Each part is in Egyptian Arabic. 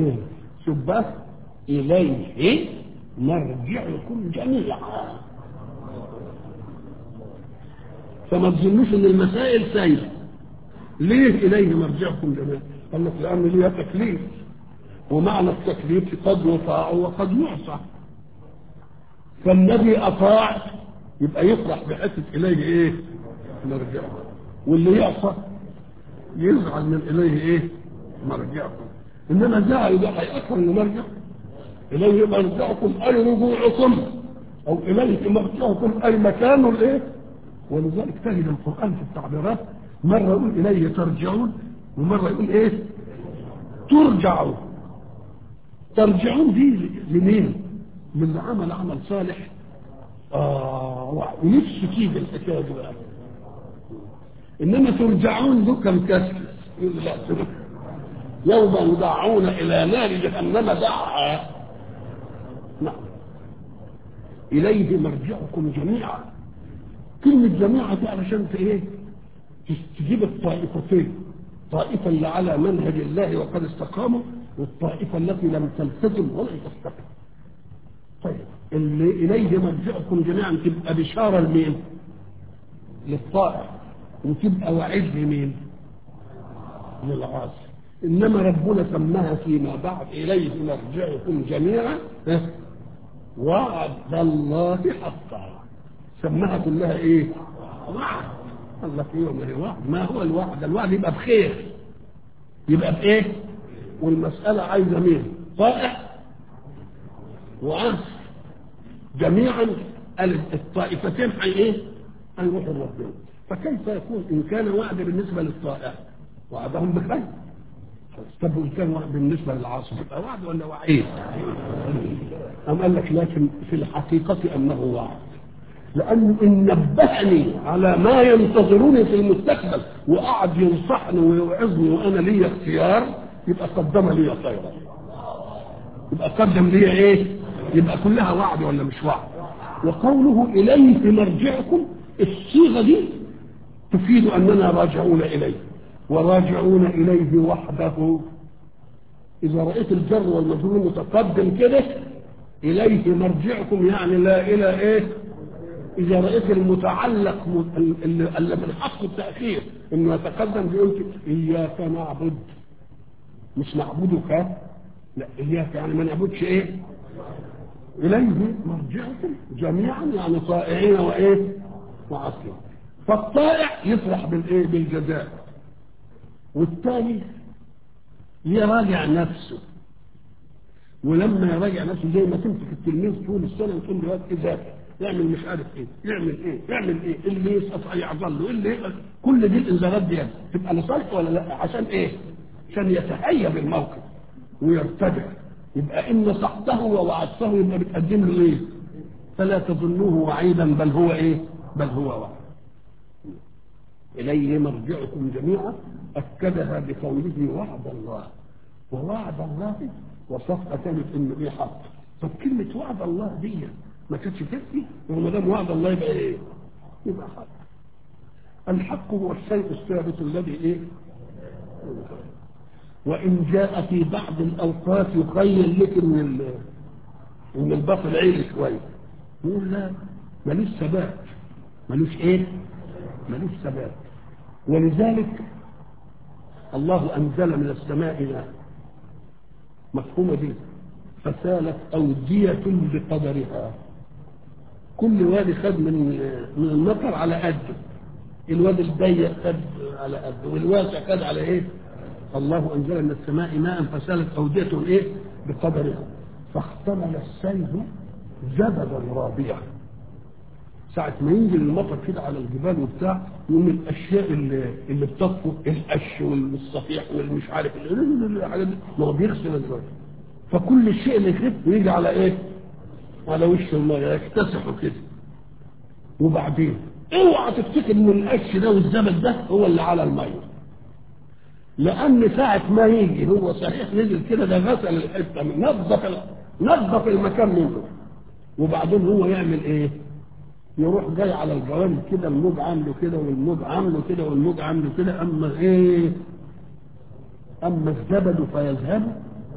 شوف بس إليه مرجعكم جميعا فما تظنوش ان المسائل سهله ليه اليه مرجعكم جميعا قال لك لان ليها تكليف ومعنى التكليف قد يطاع وقد يعصى فالنبي اطاع يبقى يفرح بحته اليه ايه مرجعكم واللي يعصى يزعل من اليه ايه مرجعكم انما زعل ده هيأثر انه مرجع اليه مرجعكم اي رجوعكم او اليه مرجعكم اي مكان الايه ولذلك تجد القرآن في التعبيرات مرة يقول إليه ترجعون ومرة يقول إيه ترجعوا ترجعون دي لمين من اللي عمل عمل صالح آه ونفسه تيجي الحكاية دي بقى إنما ترجعون ذو كم كسكس يقول لا ترجع يوم يدعون إلى نار جهنم دعا نعم إليه مرجعكم جميعا كلمة جماعة دي علشان في ايه؟ تجيب الطائفتين طائفة اللي على منهج الله وقد استقاموا والطائفة التي لم تلتزم ولم تستقم طيب اللي إليه مرجعكم جميعا تبقى بشارة لمين؟ للطائع وتبقى وعيد لمين؟ للعاصي إنما ربنا سماها فيما بعد إليه مرجعكم جميعا وعد الله حقا سماها كلها ايه وعد الله في يوم الوعد ما هو الوعد الوعد يبقى بخير يبقى بايه والمسألة عايزة مين طائع وعاص جميعا الطائفتين حي ايه هيروحوا ربنا فكيف يكون ان كان وعد بالنسبة للطائع وعدهم بخير طب وان كان وعد بالنسبة للعاصي يبقى وعد ولا وعيد أم قال لك لكن في الحقيقة أنه وعد لأنه إن نبهني على ما ينتظروني في المستقبل وقعد ينصحني ويوعظني وأنا لي اختيار يبقى قدم لي خيرا يبقى قدم لي إيه؟ يبقى كلها وعد ولا مش وعد وقوله إليه مرجعكم الصيغة دي تفيد أننا راجعون إليه وراجعون إليه وحده إذا رأيت الجر والمجرور متقدم كده إليه مرجعكم يعني لا إلى إيه إذا رأيت المتعلق اللي من حق التأخير إنه يتقدم بيقول إياك نعبد مش نعبدك لا إياك يعني ما نعبدش إيه إليه مرجعكم جميعا يعني طائعين وإيه وعصيين فالطائع يفرح بالإيه بالجزاء والثاني يراجع نفسه ولما يراجع نفسه زي ما تمسك التلميذ طول السنه وتقول له ذاكر يعمل مش عارف ايه يعمل ايه يعمل ايه اللي يسقط يعضل له اللي يقل. كل دي الانذارات دي تبقى لصالحه ولا لا عشان ايه عشان يتهيأ بالموقف ويرتدع يبقى ان نصحته ووعدته يبقى بتقدم له ايه فلا تظنوه وعيدا بل هو ايه بل هو وعد اليه مرجعكم جميعا اكدها بقوله وعد الله ووعد الله وصفها ثالث انه ايه حق طب كلمه وعد الله دي ما كانتش تكفي وما دام وعد الله يبقى ايه؟ يبقى حق. الحق هو الشيء الثابت الذي ايه؟ وان جاء في بعض الاوقات يخيل لك ان ال- ان الباطل عيل شويه يقول لا ملوش ثبات ملوش ايه؟ ملوش ثبات ولذلك الله انزل من السماء ماء مفهومه دي فسالت اوديه بقدرها كل وادي خد من من المطر على قده الوادي الضيق خد على قده والواسع خد على ايه الله انزل من السماء ماء فسالت اوديه ايه بقدرها فاحتمل السيل زبدا رابيا ساعة ما ينزل المطر كده على الجبال وبتاع يوم الأشياء اللي, اللي بتطفو القش والصفيح والمش عارف الحاجات دي ما هو بيغسل الزوج فكل الشيء اللي يخف يجي على ايه؟ على وش الميه يكتسحوا كده وبعدين اوعى تفتكر ان القش ده والزبد ده هو اللي على الميه لان ساعة ما يجي هو صحيح نزل كده ده غسل الحته من نظف ال- نظف المكان منه وبعدين هو يعمل ايه؟ يروح جاي على الجوانب كده الموج عامله كده والموج عامله كده والموج عامله كده اما ايه؟ اما الزبد فيذهب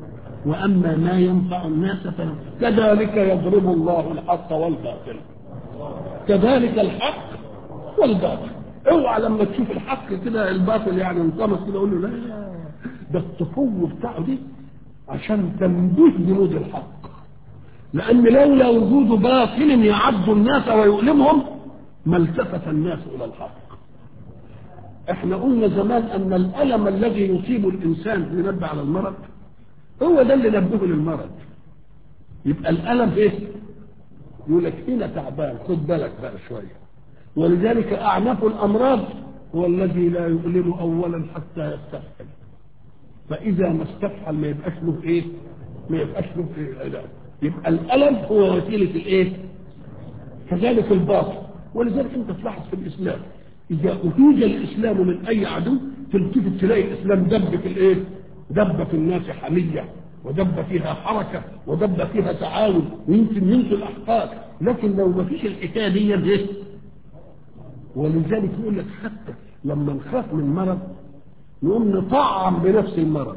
واما ما ينفع الناس فلا كذلك يضرب الله الحق والباطل كذلك الحق والباطل اوعى لما تشوف الحق كده الباطل يعني انطمس كده قول له لا ده التفو بتاعه دي عشان تنبيه جنود الحق لان لولا وجود باطل يعض الناس ويؤلمهم ما التفت الناس الى الحق احنا قلنا زمان ان الالم الذي يصيب الانسان ينبه على المرض هو ده اللي نبهه للمرض يبقى الالم ايه يقول لك هنا تعبان خد بالك بقى شويه ولذلك اعنف الامراض هو الذي لا يؤلم اولا حتى يستفحل فاذا ما استفحل ما يبقاش له ايه ما يبقاش له ايه علاج يبقى الالم هو وسيله الايه كذلك الباطل ولذلك انت تلاحظ في الاسلام اذا اهيج الاسلام من اي عدو تلتفت تلاقي الاسلام دب في الايه دب في الناس حميه ودب فيها حركه ودب فيها تعاون ويمكن ينسوا الاحقاد لكن لو ما فيش الحكايه دي ايه ولذلك يقول لك حتى لما نخاف من مرض نقوم نطعم بنفس المرض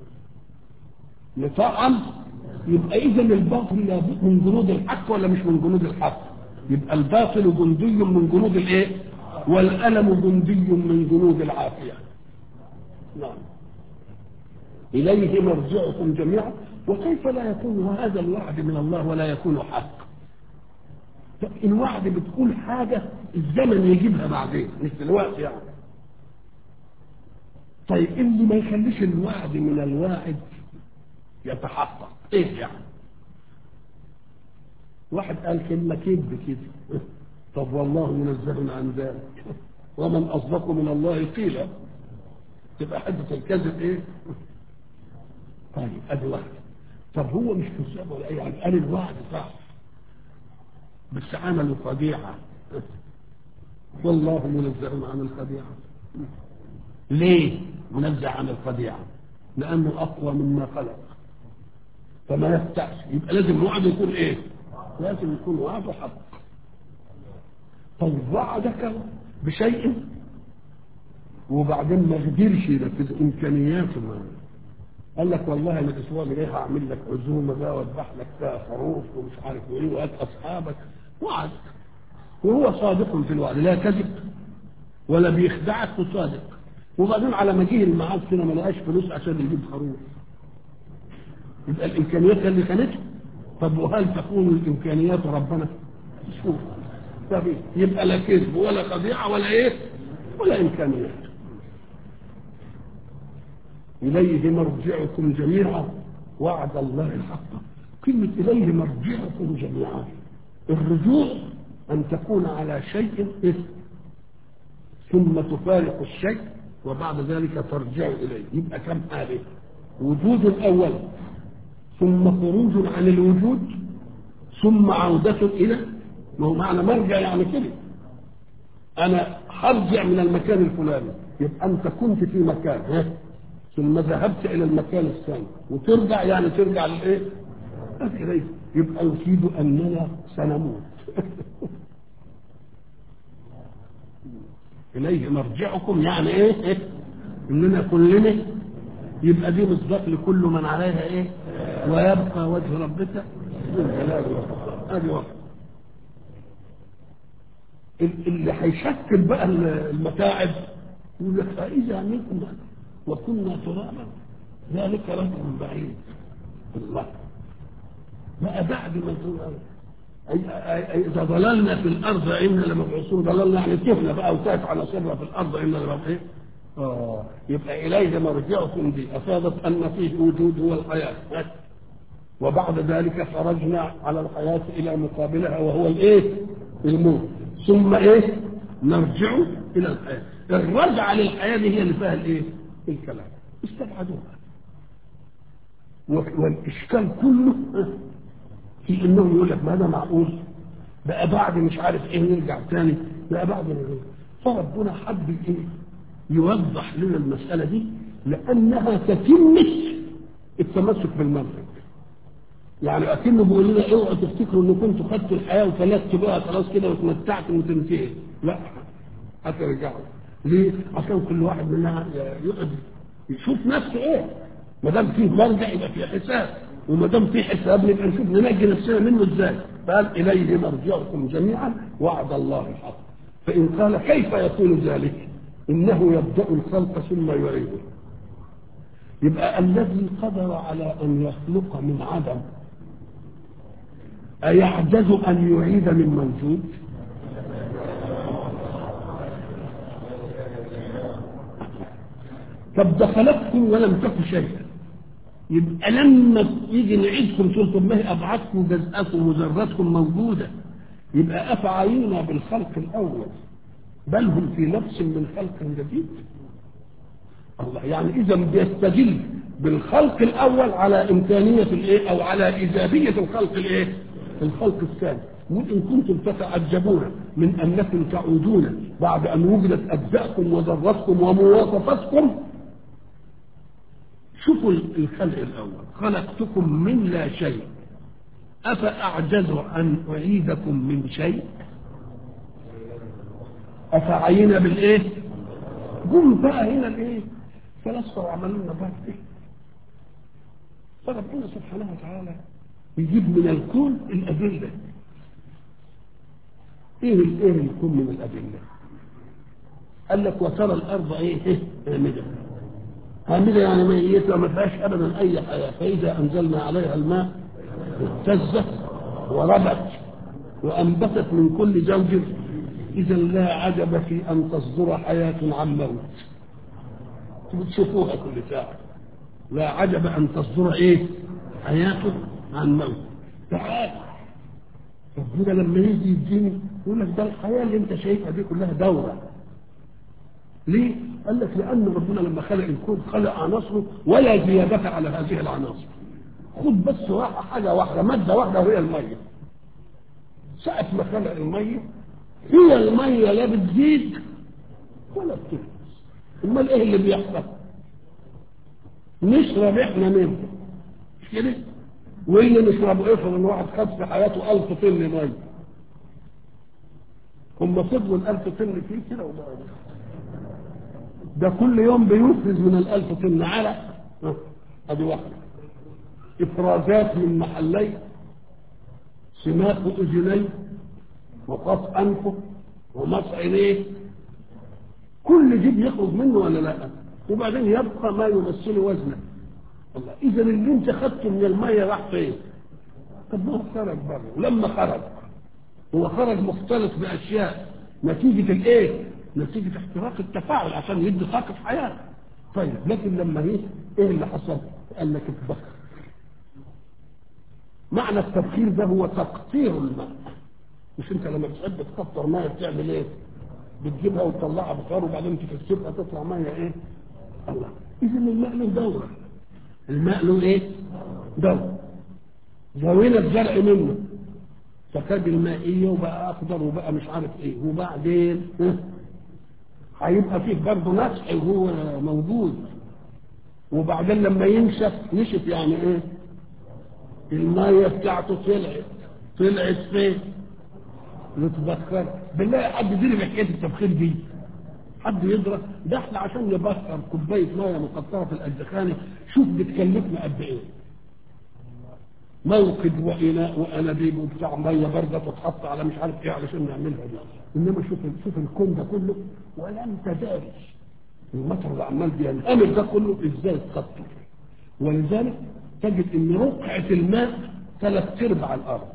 نطعم يبقى اذا الباطل لابد من جنود الحق ولا مش من جنود الحق يبقى الباطل جندي من جنود الايه والالم جندي من جنود العافيه نعم اليه مرجعكم جميعا وكيف لا يكون هذا الوعد من الله ولا يكون حق طب الوعد بتقول حاجه الزمن يجيبها بعدين مش دلوقتي يعني طيب اللي ما يخليش الوعد من الواعد يتحقق ايه يعني واحد قال كلمة كذب كده طب والله منزه عن ذلك ومن أصدق من الله قيلا تبقى حدة الكذب ايه طيب ادي واحد طب هو مش كذاب ولا ايه يعني قال الوعد صح بس عملوا خديعة والله منزه عن الخديعة ليه منزه عن الخديعة لأنه أقوى مما خلق فما يفتحش يبقى لازم الوعد يكون ايه لازم يكون وعد حق طيب وعدك بشيء وبعدين ما قدرش ينفذ امكانياته ما قال لك والله انا الاسبوع اللي جاي هعمل لك عزومه بقى واذبح لك فيها خروف ومش عارف ايه وهات اصحابك وعد وهو صادق في الوعد لا كذب ولا بيخدعك وصادق وبعدين على ما جه الميعاد كده ما لقاش فلوس عشان يجيب خروف يبقى الامكانيات اللي كانت طب وهل تكون الامكانيات ربنا شوف طب يبقى لا كذب ولا خديعه ولا ايه ولا امكانيات اليه مرجعكم جميعا وعد الله الحق كلمه اليه مرجعكم جميعا الرجوع ان تكون على شيء إيه؟ ثم تفارق الشيء وبعد ذلك ترجع اليه يبقى كم حاله وجود الاول ثم خروج عن الوجود ثم عودة إلى ما هو معنى مرجع يعني كده أنا هرجع من المكان الفلاني يبقى أنت كنت في مكان ها ثم ذهبت إلى المكان الثاني وترجع يعني ترجع للإيه؟ إليه يبقى يفيد أننا سنموت إليه مرجعكم يعني إيه؟ إيه؟ إننا كلنا يبقى دي مصداق لكل من عليها ايه ويبقى وجه ربك ذو الجلال والاكرام ادي واحد اللي هيشكل بقى المتاعب يقول لك فاذا متنا وكنا ترابا ذلك رجل بعيد الله بقى بعد ما إذا ضللنا في الأرض إنا لمبعوثون ضللنا يعني كيفنا بقى وتأت على صرة في الأرض إنا لمبعوثون آه يبقى إليه مرجعكم دي أفادت أن فيه وجود هو الحياة وبعد ذلك خرجنا على الحياة إلى مقابلها وهو الإيه؟ الموت ثم إيه؟ نرجع إلى الحياة الرجعة للحياة دي هي اللي فيها الإيه؟ الكلام استبعدوها والإشكال كله في إنهم يقول لك ما هذا معقول بقى بعد مش عارف إيه نرجع تاني بقى بعد نرجع فربنا حب إيه؟ يوضح لنا المسألة دي لأنها تتمة التمسك بالمنهج يعني أكنه بيقول لنا اوعوا تفتكروا ان كنتوا خدتوا الحياة وفلتوا بقى خلاص كده وتمتعتوا وتنتهي لا هترجعوا ليه؟ عشان كل واحد منها يقعد يشوف نفسه ايه ما دام فيه مرجع يبقى فيه حساب وما دام فيه حساب نبقى نشوف ننجي نفسنا منه ازاي قال اليه مرجعكم جميعا وعد الله حق فان قال كيف يكون ذلك انه يبدا الخلق ثم يعيده يبقى الذي قدر على ان يخلق من عدم أيعجز أن يعيد من موجود طب دخلتكم ولم تكن شيئا يبقى لما يجي نعيدكم تقول طب ما هي ابعادكم وجزءكم وذراتكم موجوده يبقى افعينا بالخلق الاول بل هم في نفس من خلق جديد الله يعني اذا بيستدل بالخلق الاول على امكانيه الايه او على ايجابيه الخلق الايه الخلق الثاني وإن كنتم تتعجبون من أنكم تعودون بعد أن وجدت أجزاءكم وذرتكم ومواصفاتكم شوفوا الخلق الأول خلقتكم من لا شيء أفأعجز أن أعيدكم من شيء أفعينا بالإيه قم بقى هنا الإيه فلسفة وعملوا لنا بقى إيه فربنا سبحانه وتعالى يجيب من الكون الأدلة ايه الايه الكون من الأدلة قال لك وترى الأرض ايه ايه هامدة هامدة يعني ميتة ما فيهاش أبدا أي حياة فإذا أنزلنا عليها الماء اهتزت وربت وأنبتت من كل زوج إذا لا عجب في أن تصدر حياة عن موت بتشوفوها كل ساعة لا عجب أن تصدر إيه حياة عن موت تعال ربنا لما يجي يديني يقول لك ده الحياه اللي انت شايفها دي كلها دوره ليه؟ قال لك لان ربنا لما خلق الكون خلق عناصره ولا زياده على هذه العناصر خد بس واحد حاجه واحده ماده واحده وهي الميه ساعه ما خلق الميه هي الميه لا بتزيد ولا بتنقص امال ايه اللي بيحصل؟ نشرب احنا منه مش كده؟ واللي نشربه افرض ان واحد خد في حياته 1000 طن ميه هم فضلوا ال 1000 طن فيه كده وده ده كل يوم بيفرز من ال 1000 طن على ادي واحده افرازات من محلي سماخ اذنيه وقف انفه ومص عينيه كل دي بيخرج منه ولا لا وبعدين يبقى ما يمثل وزنه الله اذا اللي انت خدته من الميه راح فين طب ما هو خرج بره ولما خرج هو خرج مختلط باشياء نتيجه الايه نتيجه احتراق التفاعل عشان يدي طاقه حياه طيب لكن لما هي ايه اللي حصل قال لك اتبخر معنى التبخير ده هو تقطير الماء مش انت لما بتحب تكتر ميه بتعمل ايه بتجيبها وتطلعها بخار وبعدين تكسبها تطلع ميه ايه الله اذا الماء له دوره الماء له ايه دور زوينا الزرع منه فخد المائية وبقى أخضر وبقى مش عارف إيه وبعدين هيبقى فيه برضه نسح وهو موجود وبعدين لما ينشف نشف يعني إيه؟ المية بتاعته طلعت طلعت فين؟ يتبخر بالله حد يديني بحكاية التبخير دي حد يدرك ده احنا عشان نبخر كوبايه ميه مقطره في الادخانه شوف بتكلفنا قد ايه موقد واناء وانابيب وبتاع ميه بارده تتحط على مش عارف ايه علشان نعملها دي انما شوف شوف الكون ده كله ولم تداري المطر اللي عمال بينهمر ده كله ازاي تخطط ولذلك تجد ان رقعه الماء ثلاث ارباع الارض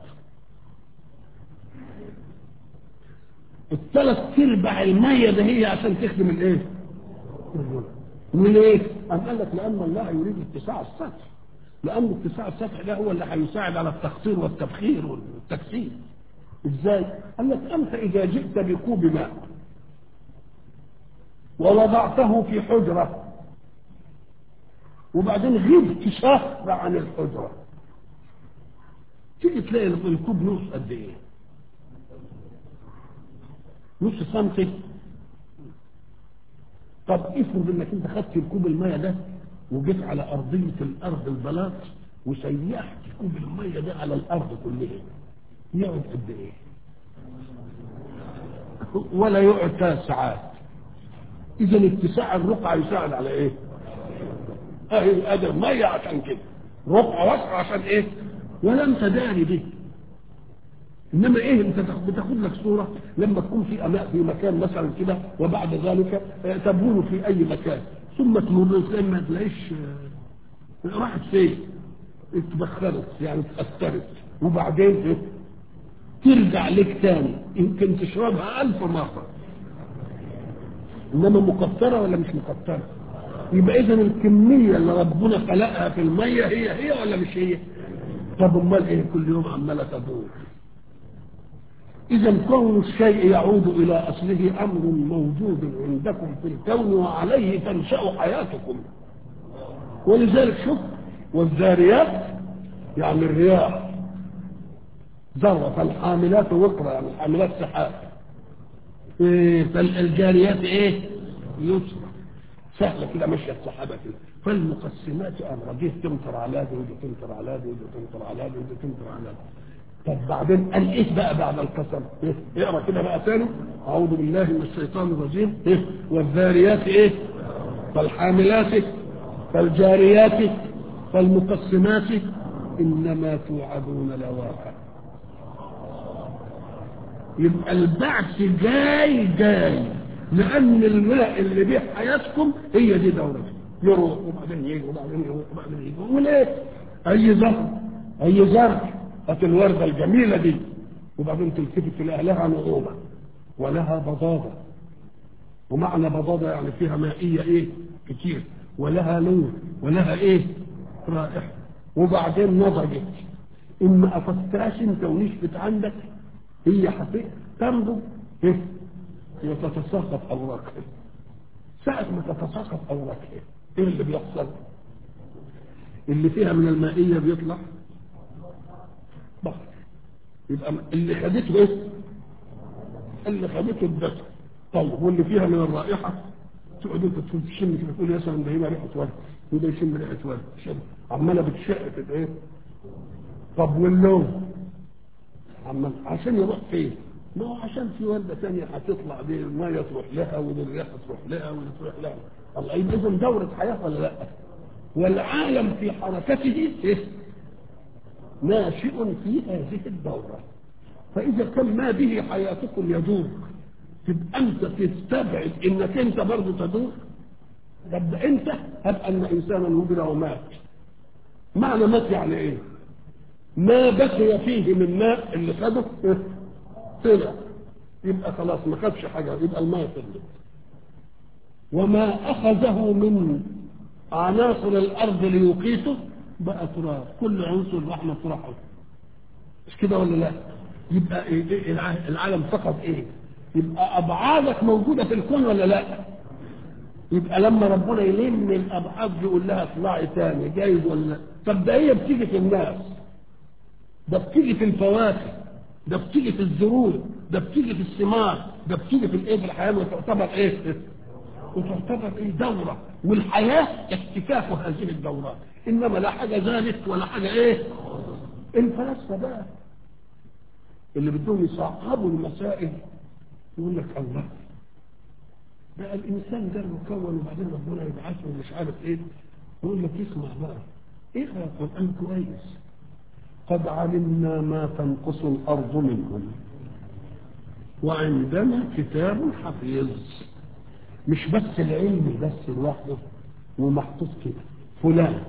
الثلاث ارباع الميه ده هي عشان تخدم الايه؟ من ايه؟ قام قال لك لان الله يريد اتساع السطح لان اتساع السطح ده هو اللي هيساعد على التقطير والتبخير والتكسير ازاي؟ قال لك انت اذا جئت بكوب ماء ووضعته في حجره وبعدين غبت شهر عن الحجره تيجي تلاقي الكوب نص قد ايه؟ نص سنتي طب افرض انك انت خدت الكوب الميه ده وجيت على ارضيه الارض البلاط وسيحت كوب الميه ده على الارض كلها يقعد قد ايه؟ ولا يقعد ثلاث ساعات اذا اتساع الرقعه يساعد على ايه؟ اهي ادي الميه عشان كده ربع وسع عشان ايه ولم تداري به انما ايه انت بتاخد لك صوره لما تكون في أماء في مكان مثلا كده وبعد ذلك تبول في اي مكان ثم تمر تلاقي ما تلاقيش راحت فين اتبخرت يعني اتأثرت وبعدين إيه؟ ترجع لك تاني يمكن تشربها ألف مرة إنما مكترة ولا مش مكترة يبقى إذا الكمية اللي ربنا خلقها في المية هي هي ولا مش هي طب أمال إيه كل يوم عمالة تدور إذا كون الشيء يعود إلى أصله أمر موجود عندكم في الكون وعليه تنشأ حياتكم ولذلك شوف والذاريات يعني الرياح ذرة فالحاملات وقرا يعني الحاملات سحاب إيه فالجاريات ايه يسرى سهله كده ماشيه السحابه كده فالمقسمات امرا دي تمطر على دي ودي تمطر على دي ودي تمطر على دي ودي تمطر على دي طب بعدين قال ايه بقى بعد القسم إيه؟ اقرا كده بقى تاني اعوذ بالله من الشيطان الرجيم إيه؟ والذاريات ايه فالحاملات فالجاريات فالمقسمات انما توعدون لواقع يبقى البعث جاي جاي لان الماء اللي بيه حياتكم هي دي دورته يروح وبعدين يجي وبعدين يروح وبعدين يجي وليه اي زرع اي زرع هات الورده الجميله دي وبعدين تلتفت تلاقي لها نعومه ولها بضاضه ومعنى بضاضه يعني فيها مائيه ايه كتير ولها لون ولها ايه رائحه وبعدين نضجت اما افستاش انت ونشفت عندك هي حقيقة تنضج ايه وتتساقط اوراقها ساعة ما تتساقط اوراقها ايه اللي بيحصل اللي فيها من المائية بيطلع بحر يبقى اللي خدته ايه اللي خدته الدفع طيب واللي فيها من الرائحة تقعد انت تشم كده تقول يا سلام ده هنا ريحة ورد وده يشم ريحة ورد شم عمالة بتشق في ايه طب واللون عمال عشان يروح فين؟ ما هو عشان في وردة ثانية هتطلع دي المية تروح لها ودي الريحة تروح لها ودي تروح لها الله يبقى إذا دورة حياة ولا لا؟ والعالم في حركته إيه؟ ناشئ في هذه الدورة فإذا كان ما به حياتكم يدور تبقى أنت تستبعد إنك أنت برضه تدور طب ده أنت هب أن إنسانا وجد ومات معنى مات يعني إيه؟ ما بقي فيه من ماء اللي خده طلع يبقى خلاص ما خدش حاجه يبقى الماء طلع وما اخذه من عناصر الارض ليقيته بقى تراب كل عنصر راح مطرحه مش كده ولا لا يبقى إيه إيه العالم فقط ايه يبقى ابعادك موجوده في الكون ولا لا يبقى لما ربنا يلم الابعاد يقول لها اطلعي تاني جايز ولا طب ده هي بتيجي في الناس ده بتيجي في الفواكه ده بتيجي في الزروع ده بتيجي في الثمار ده بتيجي في الايه في الحياه وتعتبر ايه وتعتبر ايه دوره والحياه اكتفاف هذه الدورات انما لا حاجه زادت ولا حاجه ايه الفلاسفه بقى اللي بدهم يصعبوا المسائل يقول لك الله بقى الانسان ده مكون وبعدين ربنا يبعثه ومش عارف ايه يقول لك اسمع بقى اقرا القران كويس قد علمنا ما تنقص الأرض منهم وعندنا كتاب حفيظ مش بس العلم بس لوحده ومحطوط كده فلان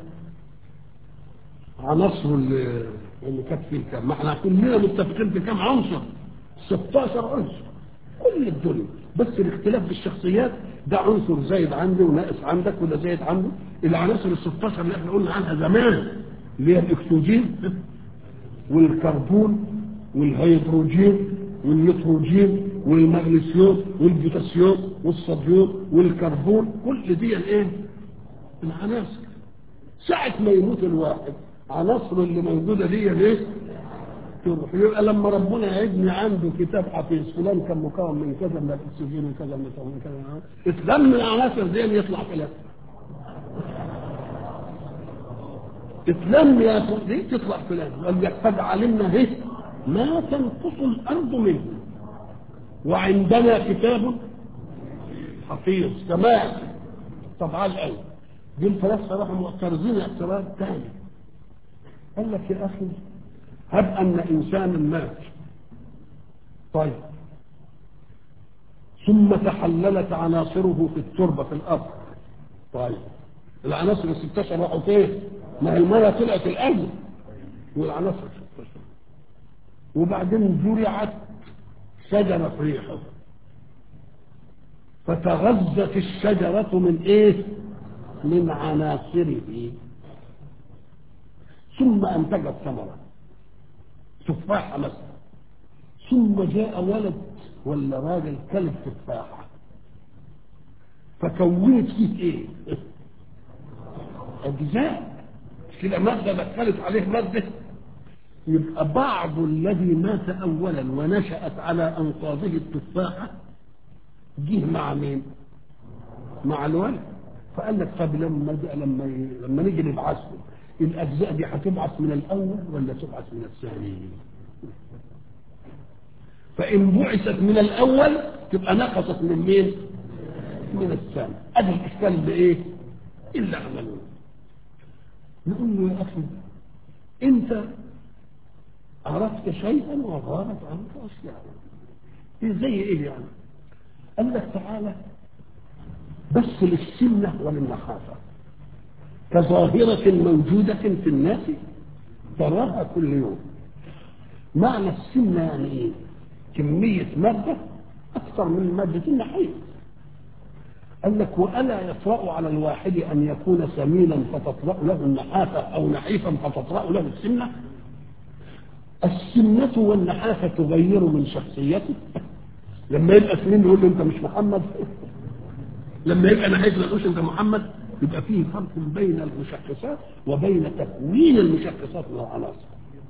عناصر اللي, اللي كانت فيه كام ما احنا كلنا متفقين في كام عنصر 16 عنصر كل الدنيا بس الاختلاف في الشخصيات ده عنصر زايد عندي وناقص عندك وده زايد عنده العناصر ال 16 اللي احنا قلنا عنها زمان اللي هي الاكسجين والكربون والهيدروجين والنيتروجين والمغنيسيوم والبوتاسيوم والصوديوم والكربون كل دي الايه؟ العناصر ساعة ما يموت الواحد عناصر اللي موجودة دي ليه؟ تروح يبقى لما ربنا يبني عنده كتاب حفيظ فلان كان مكون من كذا من الاكسجين وكذا من كذا اتلم العناصر دي يطلع فلان تتلم يا دي تطلع فلان قد علمنا به ما تنقص الارض منه وعندنا كتاب حفيظ تمام طب على الأول دي الفلاسفه راحوا معترضين اعتراض ثاني قال لك يا اخي هب ان انسانا مات طيب ثم تحللت عناصره في التربه في الارض طيب العناصر ال 16 راحوا فين؟ ما هي الميه طلعت الاول والعناصر 16 وبعدين زرعت شجره في ريحه فتغذت الشجره من ايه؟ من عناصره ثم انتجت ثمره تفاحه مثلا ثم جاء ولد ولا راجل كلب تفاحه فكونت فيه ايه؟ اجزاء كده ماده دخلت عليه ماده يبقى بعض الذي مات اولا ونشات على انقاضه التفاحه جه مع مين؟ مع الولد فقال لك طب لما لما لما نيجي نبعثهم الاجزاء دي هتبعث من الاول ولا تبعث من الثاني؟ فان بعثت من الاول تبقى نقصت من مين؟ من الثاني ادي الاشكال اللي ايه؟ اللي عملوه نقول له يا اخي انت عرفت شيئا وغابت عنك اشياء إيه زي ايه يعني؟ قال لك تعالى بس للسنة وللنحافة كظاهرة موجودة في الناس تراها كل يوم معنى السنة يعني ايه؟ كمية مادة أكثر من مادة النحيف قال لك وألا يطرأ على الواحد أن يكون سمينا فتطرأ له النحافة أو نحيفا فتطرأ له السنة السنة والنحافة تغير من شخصيته لما يبقى سمين يقول له أنت مش محمد لما يبقى نحيف ما يقولش أنت محمد يبقى فيه فرق بين المشخصات وبين تكوين المشخصات من العناصر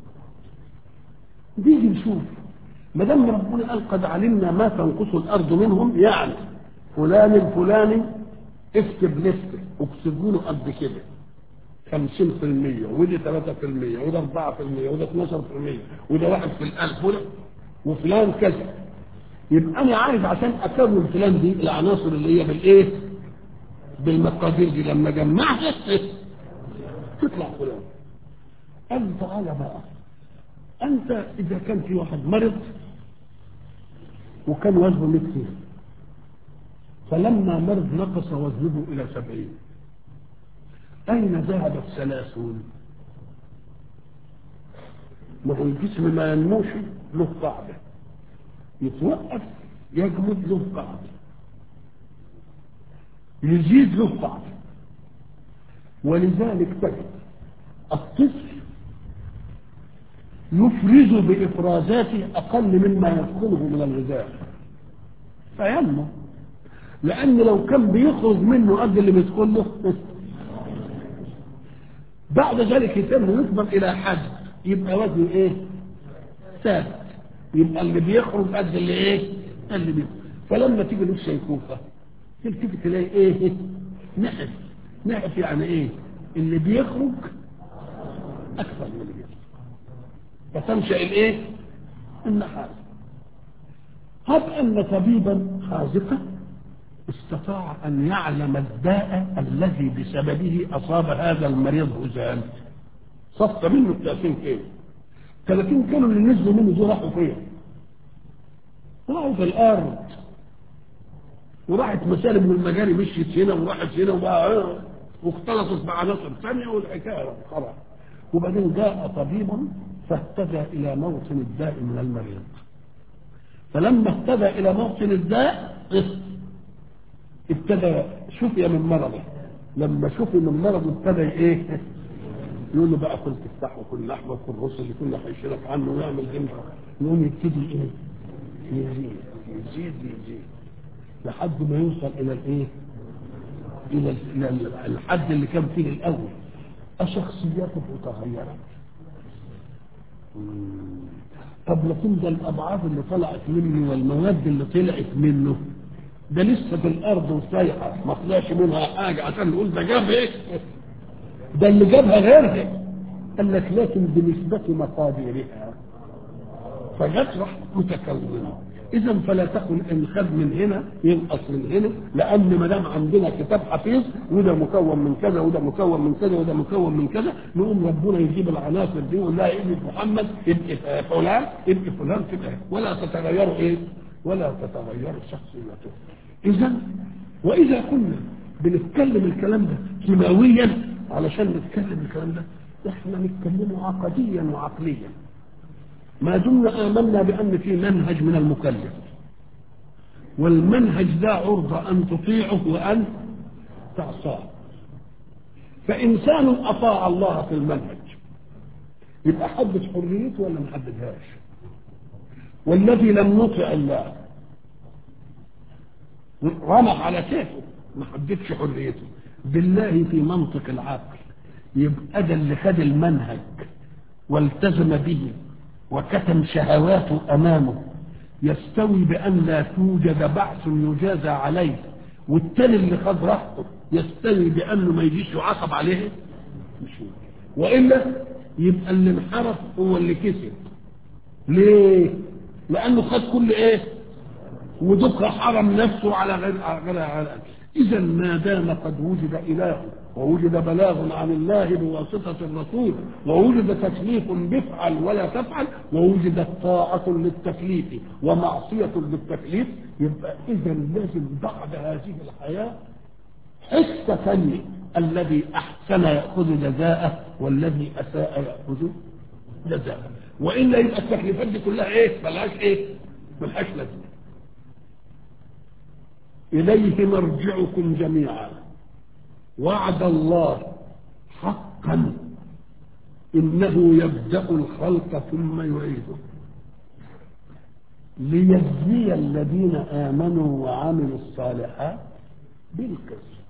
نيجي نشوف ما دام ربنا قال قد علمنا ما تنقص الارض منهم يعني فلان الفلاني اكتب لسته اكتبوا له قد كده 50% ودي 3% وده 4% وده 12% وده واحد في الألف وده وفلان كذا يبقى أنا عايز عشان أكون فلان دي العناصر اللي هي بالإيه؟ بالمقادير دي لما جمعها تطلع فلان قال تعالى بقى أنت إذا كان في واحد مرض وكان وزنه 100 كيلو فلما مرض نقص وزنه إلى سبعين أين ذهب الثلاثون؟ ما هو الجسم ما ينموش له قاعدة يتوقف يجمد له قاعدة يزيد له قاعدة ولذلك تجد الطفل يفرز بإفرازاته أقل مما يدخله من الغذاء فينمو لأن لو كان بيخرج منه قد اللي بيدخل له بعد ذلك يتم يكبر إلى حد يبقى وزنه إيه؟ ثابت يبقى اللي بيخرج قد اللي إيه؟ اللي بيخرج فلما تيجي له الشيخوخة تلتفت تلاقي إيه؟ نحف نحف يعني إيه؟ اللي بيخرج أكثر من اللي بيخرج فتنشأ الايه النحاس هب ان طبيبا حاذقا استطاع ان يعلم الداء الذي بسببه اصاب هذا المريض هزال صف منه 30 كيلو 30 كيلو اللي نزلوا منه دول راحوا فين؟ راحوا في الارض وراحت مسالب من المجاري مشيت هنا وراحت هنا وبقى واختلطت مع عناصر ثانيه والحكايه خلاص وبعدين جاء طبيب فاهتدى إلى موطن الداء من المريض فلما اهتدى إلى موطن الداء ابتدى شفي من مرضه لما شفي من مرضه ابتدى ايه يقول له بقى كل تفتح وكل لحمه وكل رز اللي كنا هيشيلك عنه ويعمل جنبه يقوم يبتدي ايه يزيد يزيد يزيد لحد ما يوصل الى الايه الى الحد اللي كان فيه الاول شخصيته تغيرت طب لكن ده الابعاد اللي طلعت منه والمواد اللي طلعت منه ده لسه في الارض وسايحه ما طلعش منها حاجه عشان نقول ده جاب ايه ده اللي جابها غيرها قال لك لكن بنسبة مقاديرها فجت راح متكونة اذا فلا تكن ان خد من هنا ينقص من هنا لان ما دام عندنا كتاب حفيظ وده مكون من كذا وده مكون من كذا وده مكون من كذا نقوم ربنا يجيب العناصر دي ويقول لها ابن محمد ابن فلان ابن فلان كده ولا تتغير ايه؟ ولا تتغير شخصيته اذا واذا كنا بنتكلم الكلام ده كيماويا علشان نتكلم الكلام ده احنا نتكلمه عقديا وعقليا ما دمنا آمنا بأن في منهج من المكلف والمنهج ده عرضة أن تطيعه وأن تعصاه فإنسان أطاع الله في المنهج يبقى حدد حريته ولا ما حددهاش والذي لم يطع الله رمح على كيفه ما حددش حريته بالله في منطق العقل يبقى ده اللي خد المنهج والتزم به وكتم شهواته امامه يستوي بان لا توجد بعث يجازى عليه والتاني اللي خد راحته يستوي بانه ما يجيش يعاقب عليه مش هو. والا يبقى اللي انحرف هو اللي كسب ليه؟ لانه خد كل ايه؟ ودك حرم نفسه على غير على غير اذا ما دام قد وجد اله ووجد بلاغ عن الله بواسطة الرسول ووجد تكليف بفعل ولا تفعل ووجدت طاعة للتكليف ومعصية للتكليف يبقى إذا لازم بعد هذه الحياة حس ثاني الذي أحسن يأخذ جزاءه والذي أساء يأخذ جزاءه وإلا يبقى التكليفات دي كلها إيه؟ ملهاش إيه؟ ملهاش لازمة إليه مرجعكم جميعا وعد الله حقا انه يبدا الخلق ثم يعيده ليجزي الذين امنوا وعملوا الصالحات بالقسط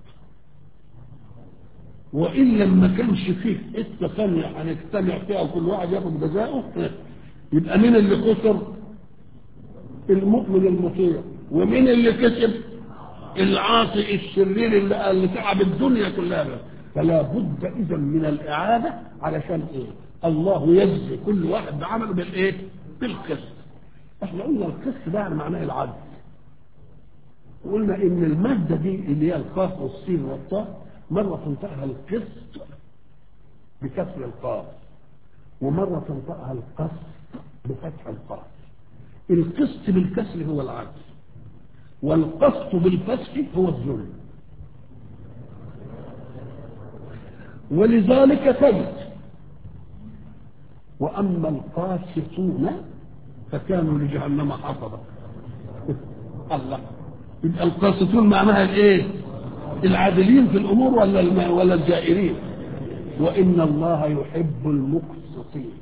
وان لما كانش فيه حته ثانيه هنجتمع فيها وكل واحد ياخد جزاؤه يبقى مين اللي خسر؟ المؤمن المطيع ومين اللي كسب؟ العاصي الشرير اللي, اللي تعب الدنيا كلها بقى. فلا بد اذا من الاعاده علشان ايه؟ الله يجزي كل واحد بعمله بالايه؟ بالقسط. احنا قلنا القسط ده معناه العدل. وقلنا ان الماده دي اللي هي القاف والسين والطاء مره تنطقها القسط بكسر القاف ومره تنطقها القسط بفتح القاف. القسط بالكسر هو العدل. والقسط بالفتح هو الظلم ولذلك تجد واما القاسطون فكانوا لجهنم حطبا الله يبقى القاسطون معناها الايه العادلين في الامور ولا ولا الجائرين وان الله يحب المقسطين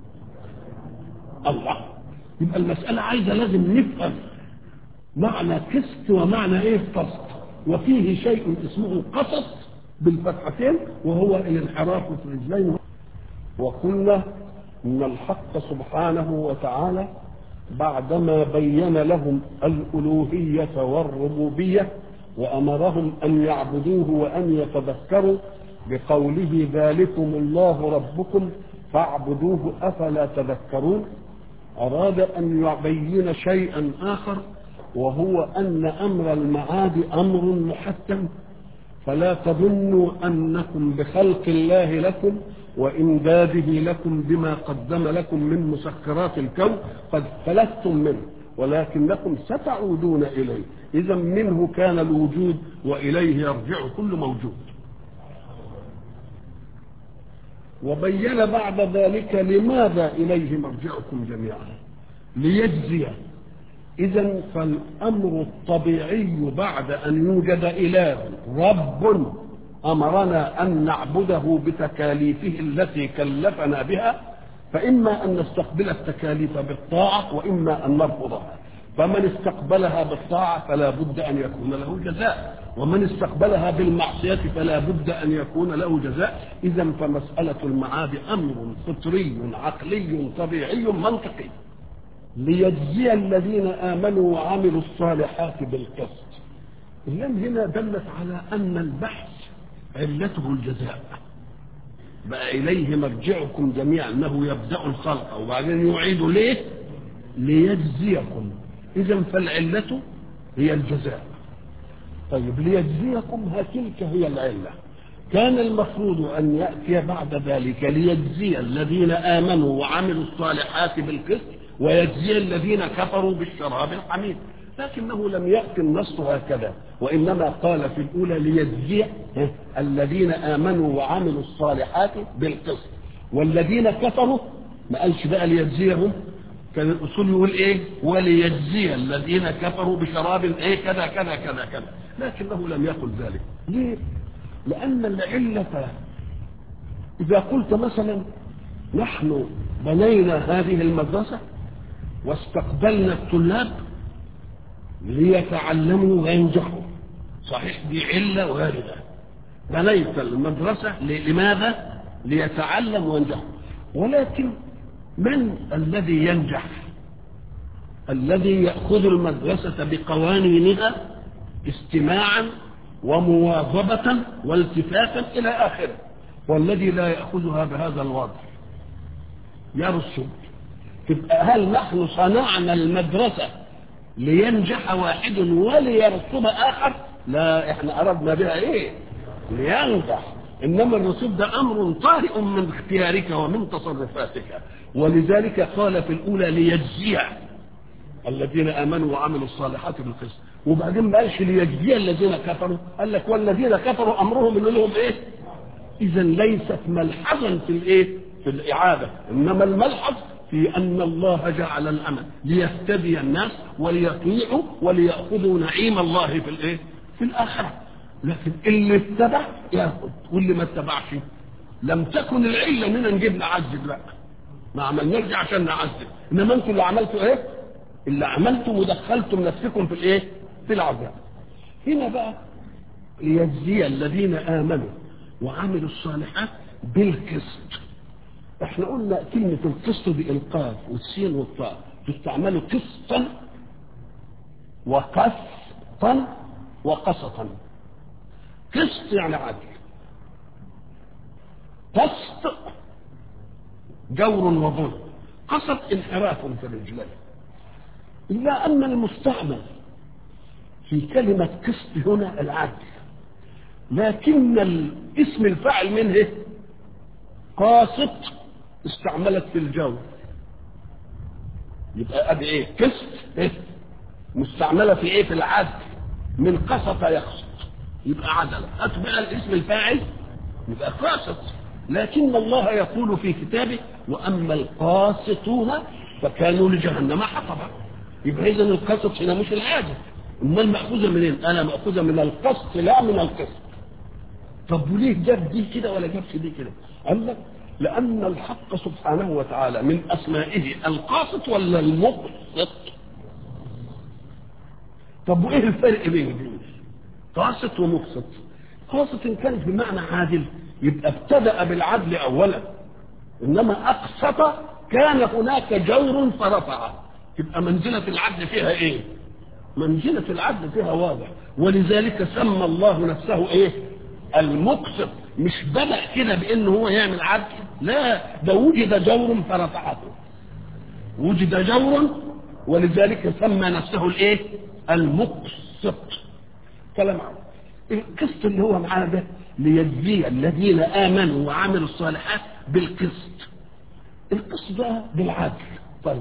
الله يبقى المساله عايزه لازم نفهم معنى قسط ومعنى ايه قسط وفيه شيء اسمه قسط بالفتحتين وهو الانحراف في الرجلين وقلنا ان الحق سبحانه وتعالى بعدما بين لهم الالوهيه والربوبيه وامرهم ان يعبدوه وان يتذكروا بقوله ذلكم الله ربكم فاعبدوه افلا تذكرون اراد ان يبين شيئا اخر وهو أن أمر المعاد أمر محتم فلا تظنوا أنكم بخلق الله لكم وإمداده لكم بما قدم لكم من مسكرات الكون قد فلتم منه ولكنكم ستعودون إليه إذا منه كان الوجود وإليه يرجع كل موجود وبين بعد ذلك لماذا إليه مرجعكم جميعا ليجزي إذا فالأمر الطبيعي بعد أن يوجد إله رب أمرنا أن نعبده بتكاليفه التي كلفنا بها فإما أن نستقبل التكاليف بالطاعة وإما أن نرفضها فمن استقبلها بالطاعة فلا بد أن يكون له جزاء ومن استقبلها بالمعصية فلا بد أن يكون له جزاء إذا فمسألة المعاد أمر فطري عقلي طبيعي منطقي ليجزي الذين آمنوا وعملوا الصالحات بالقسط اللام هنا دلت على أن البحث علته الجزاء بقى إليه مرجعكم جميعا أنه يبدأ الخلق وبعدين يعيد ليه ليجزيكم إذا فالعلة هي الجزاء طيب ليجزيكم ها تلك هي العلة كان المفروض أن يأتي بعد ذلك ليجزي الذين آمنوا وعملوا الصالحات بالقسط ويجزي الذين كفروا بالشراب الحميد لكنه لم يأتي النص هكذا وإنما قال في الأولى ليجزي الذين آمنوا وعملوا الصالحات بالقسط والذين كفروا ما قالش بقى ليجزيهم كان الأصول يقول إيه وليجزي الذين كفروا بشراب إيه كذا كذا كذا كذا لكنه لم يقل ذلك ليه؟ لأن العلة إذا قلت مثلا نحن بنينا هذه المدرسة واستقبلنا الطلاب ليتعلموا وينجحوا صحيح دي علة واردة بنيت المدرسة لماذا؟ ليتعلم وينجح ولكن من الذي ينجح؟ الذي يأخذ المدرسة بقوانينها استماعا ومواظبة والتفاتا إلى آخره والذي لا يأخذها بهذا الوضع يرسب تبقى هل نحن صنعنا المدرسة لينجح واحد وليرسب آخر لا احنا أردنا بها ايه لينجح إنما الرسوب ده أمر طارئ من اختيارك ومن تصرفاتك ولذلك قال في الأولى ليجزي الذين آمنوا وعملوا الصالحات بالقسط وبعدين ما قالش ليجزي الذين كفروا قال لك والذين كفروا أمرهم إن لهم إيه إذا ليست ملحظا في الإيه في الإعادة إنما الملحظ في أن الله جعل الأمل ليهتدي الناس وليطيعوا وليأخذوا نعيم الله في الإيه في الآخرة لكن اللي اتبع ياخد واللي ما اتبعش لم تكن العله اننا نجيب نعذب لا ما عملناش دي عشان نعذب انما انتم اللي عملتوا ايه؟ اللي عملتم ودخلتم نفسكم في الايه؟ في العذاب. هنا بقى ليجزي الذين امنوا وعملوا الصالحات بالقسط. احنا قلنا كلمة القسط بالقاف والسين والطاء تستعمل قسطا وقسطا وقسطا قسط يعني عدل قسط جور وظلم قسط انحراف في الرجلين إلا أن المستعمل في كلمة قسط هنا العدل لكن اسم الفاعل منه قاسط استعملت في الجو يبقى ادي ايه قسط إيه؟ مستعمله في ايه في العدل من قسط يقسط يبقى عدل أتبع الاسم الفاعل يبقى قاسط لكن الله يقول في كتابه وأما القاسطون فكانوا لجهنم حطبا يبقى إذا القسط هنا مش العادة أمال مأخوذة منين؟ أنا مأخوذة من القسط لا من القسط طب وليه جاب دي كده ولا جابش دي كده؟ قال لك لأن الحق سبحانه وتعالى من أسمائه القاسط ولا المقسط؟ طب وإيه الفرق بين دول؟ قاسط ومقسط قاسط إن كانت بمعنى عادل يبقى ابتدأ بالعدل أولا إنما أقسط كان هناك جور فرفع تبقى منزلة العدل فيها إيه؟ منزلة العدل فيها واضح ولذلك سمى الله نفسه إيه؟ المقسط مش بدأ كده بأنه هو يعمل عدل لا ده وجد جور فرفعته وجد جور ولذلك سمى نفسه الإيه؟ المقسط كلام عام القسط اللي هو معانا ده ليجزي الذين امنوا وعملوا الصالحات بالقسط القسط ده بالعدل طيب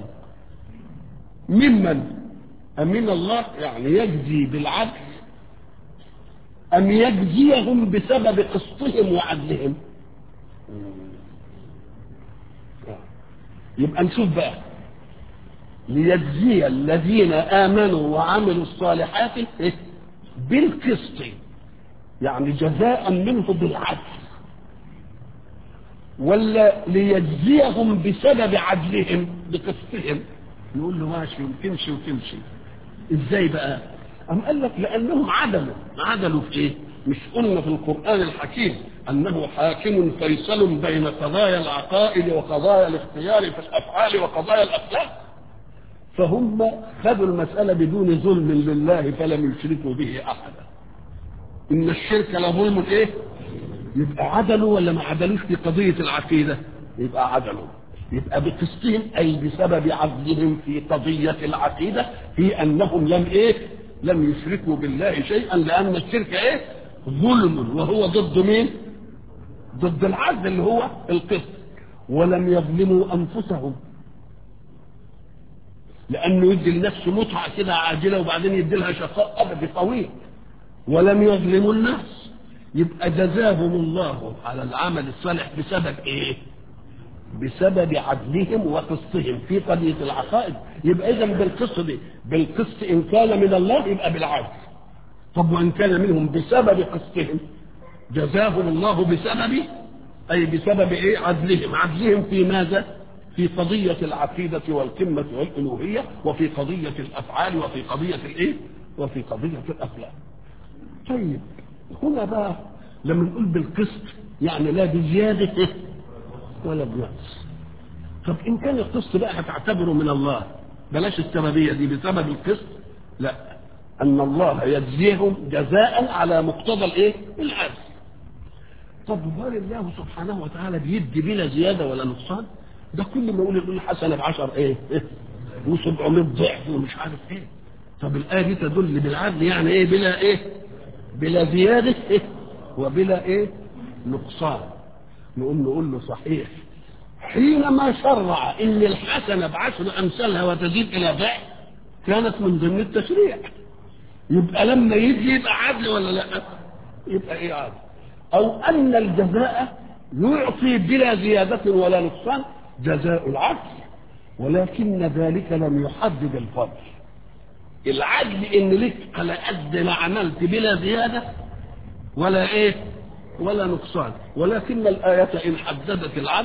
ممن امن الله يعني يجزي بالعدل ام يجزيهم بسبب قسطهم وعدلهم يبقى نشوف بقى ليجزي الذين امنوا وعملوا الصالحات بالقسط يعني جزاء منه بالعدل ولا ليجزيهم بسبب عدلهم بقسطهم نقول له ماشي وتمشي وتمشي ازاي بقى أم قال لك لأنهم عدلوا عدلوا في إيه؟ مش قلنا في القرآن الحكيم أنه حاكم فيصل بين قضايا العقائد وقضايا الاختيار في الأفعال وقضايا الأخلاق فهم خذوا المسألة بدون ظلم لله فلم يشركوا به أحدا إن الشرك لظلم إيه؟ يبقى عدلوا ولا ما عدلوش في قضية العقيدة؟ يبقى عدلوا يبقى بقسطهم اي بسبب عدلهم في قضيه العقيده في انهم لم ايه لم يشركوا بالله شيئا لان الشرك ايه ظلم وهو ضد مين ضد العدل اللي هو القسط ولم يظلموا انفسهم لانه يدي لنفسه متعه كده عاجله وبعدين يدي لها شقاء ابدي طويل ولم يظلموا الناس يبقى جزاهم الله على العمل الصالح بسبب ايه بسبب عدلهم وقسطهم في قضيه العقائد يبقى اذا بالقسط دي بالقسط ان كان من الله يبقى بالعدل طب وان كان منهم بسبب قسطهم جزاهم الله بسبب اي بسبب ايه عدلهم عدلهم في ماذا في قضية العقيدة والقمة والألوهية وفي قضية الأفعال وفي قضية الإيه؟ وفي قضية الأخلاق. طيب هنا بقى لما نقول بالقسط يعني لا بزيادة ولا بنقص. طب إن كان القسط بقى هتعتبره من الله بلاش السببية دي بسبب القسط لا أن الله يجزيهم جزاء على مقتضى الإيه؟ العدل. طب هل الله سبحانه وتعالى بيدي بلا زيادة ولا نقصان؟ ده كل ما يقول يقول حسنه بعشر ايه, إيه؟ و700 ضعف ومش عارف ايه طب الايه دي تدل بالعدل يعني ايه بلا ايه بلا زياده ايه وبلا ايه نقصان نقوم نقول له صحيح حينما شرع ان الحسنه بعشر امثالها وتزيد الى ضعف كانت من ضمن التشريع يبقى لما يجي يبقى عدل ولا لا يبقى ايه عدل او ان الجزاء يعطي بلا زياده ولا نقصان جزاء العدل ولكن ذلك لم يحدد الفضل العدل ان لك على قد ما عملت بلا زياده ولا ايه ولا نقصان ولكن الآية إن حددت العدل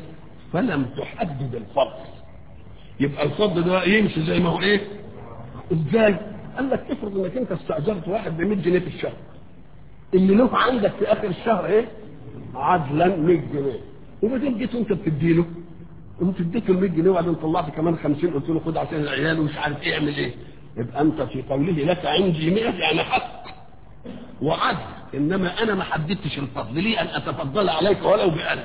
فلم تحدد الفضل يبقى الفضل ده يمشي زي ما هو ايه ازاي قال لك افرض انك انت استأجرت واحد ب 100 جنيه في الشهر اللي له عندك في اخر الشهر ايه عدلا 100 جنيه وبعدين جيت وانت بتديله قمت اديته ال 100 جنيه وبعدين طلعت كمان 50 قلت له خد عشان العيال ومش عارف ايه اعمل ايه يبقى انت في قوله لك عندي 100 يعني حق وعدل انما انا ما حددتش الفضل لي ان اتفضل عليك ولو بألف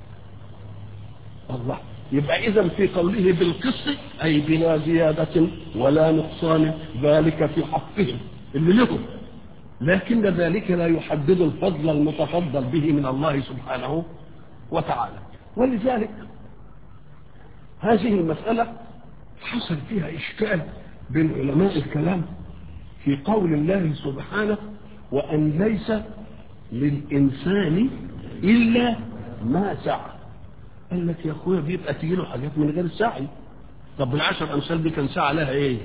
الله يبقى اذا في قوله بالقسط اي بلا زياده ولا نقصان ذلك في حقهم اللي لهم لكن ذلك لا يحدد الفضل المتفضل به من الله سبحانه وتعالى ولذلك هذه المسألة حصل فيها إشكال بين علماء الكلام في قول الله سبحانه وأن ليس للإنسان إلا ما سعى قال لك يا أخويا بيبقى تيجي له حاجات من غير سعي طب العشر أمثال دي كان سعى لها إيه؟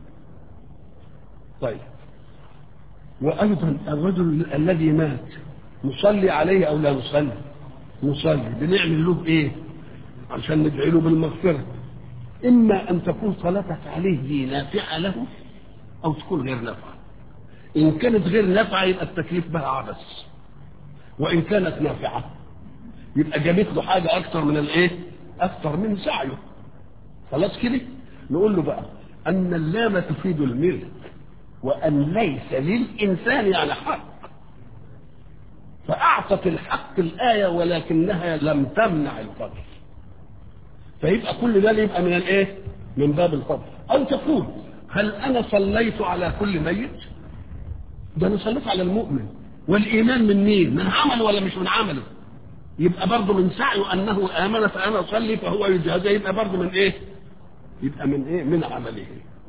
طيب وأيضا الرجل الذي مات نصلي عليه أو لا نصلي نصلي بنعمل له إيه؟ عشان ندعي له بالمغفرة إما أن تكون صلاتك عليه دي نافعة له أو تكون غير نافعة إن كانت غير نافعة يبقى التكليف بها عبث وإن كانت نافعة يبقى جابت له حاجة أكثر من الإيه؟ أكثر من سعيه خلاص كده؟ نقول له بقى أن اللام تفيد الملك وأن ليس للإنسان يعني حق فأعطت الحق الآية ولكنها لم تمنع الفضل فيبقى كل ده يبقى من الايه؟ من باب الفضل او تقول هل انا صليت على كل ميت؟ ده انا صليت على المؤمن والايمان من مين؟ من عمله ولا مش من عمله؟ يبقى برضه من سعيه انه امن فانا اصلي فهو يجازى يبقى برضه من ايه؟ يبقى من ايه؟ من عمله.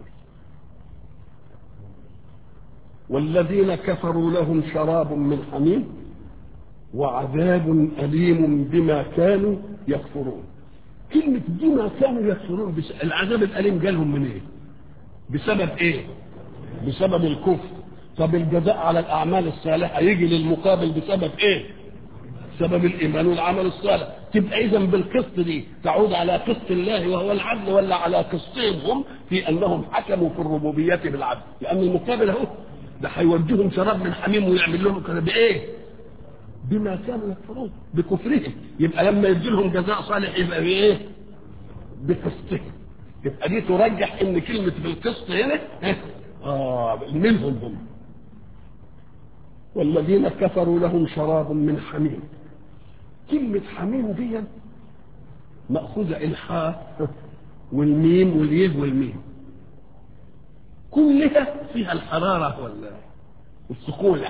والذين كفروا لهم شراب من حميم وعذاب أليم بما كانوا يكفرون كلمة بما كانوا يكفرون بس... العذاب الأليم جالهم من إيه؟ بسبب إيه؟ بسبب الكفر طب الجزاء على الأعمال الصالحة يجي للمقابل بسبب إيه؟ سبب الإيمان والعمل الصالح تبقى إذا بالقسط دي تعود على قسط الله وهو العدل ولا على قسطهم هم في أنهم حكموا في الربوبية بالعدل لأن المقابل أهو ده هيوديهم شراب من حميم ويعمل لهم كده بإيه؟ بما كانوا يكفرون بكفرهم يبقى لما يدي لهم جزاء صالح يبقى بايه؟ بقسطهم يبقى دي ترجح ان كلمه بالقسط هنا اه منهم هم والذين كفروا لهم شراب من حميم كلمة حميم دي مأخوذة الحاء والميم واليه والميم كلها فيها الحرارة ولا السخونة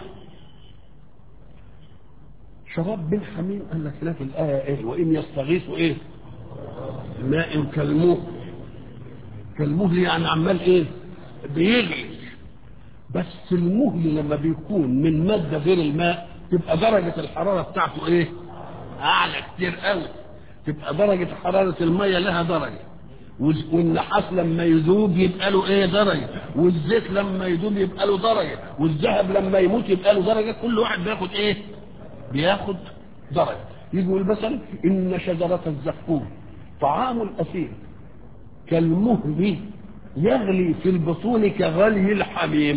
شراب من حميم قال لك لا في الآية إيه وإن يستغيثوا إيه ماء كالموه كالمهل يعني عمال إيه بيغلي بس المهل لما بيكون من مادة غير الماء تبقى درجة الحرارة بتاعته إيه أعلى كتير قوي تبقى درجة حرارة المية لها درجة والنحاس لما يذوب يبقى له ايه درجه والزيت لما يذوب يبقى له درجه والذهب لما يموت يبقى له درجه كل واحد بياخد ايه بياخد درجه يقول مثلا ان شجره الزقوم طعام الاثير كالمهل يغلي في البطون كغلي الحميم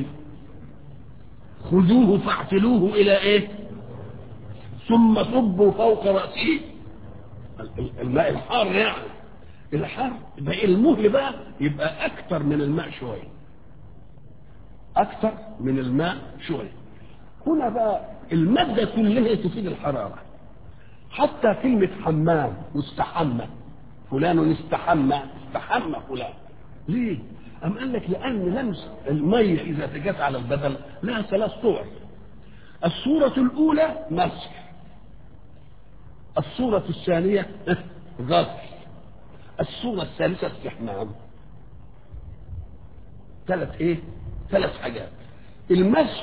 خذوه فاعتلوه الى ايه ثم صبوا فوق راسه الماء الحار يعني الحر يبقى المهل بقى يبقى اكتر من الماء شويه اكتر من الماء شويه هنا بقى الماده كلها تفيد الحراره حتى كلمه حمام واستحمى فلان استحمى استحمى فلان ليه أم قال لك لأن لمس المية إذا جت على البدن لها ثلاث صور الصورة الأولى مسح الصورة الثانية غسل الصورة الثالثة استحمام ثلاث ايه ثلاث حاجات المسح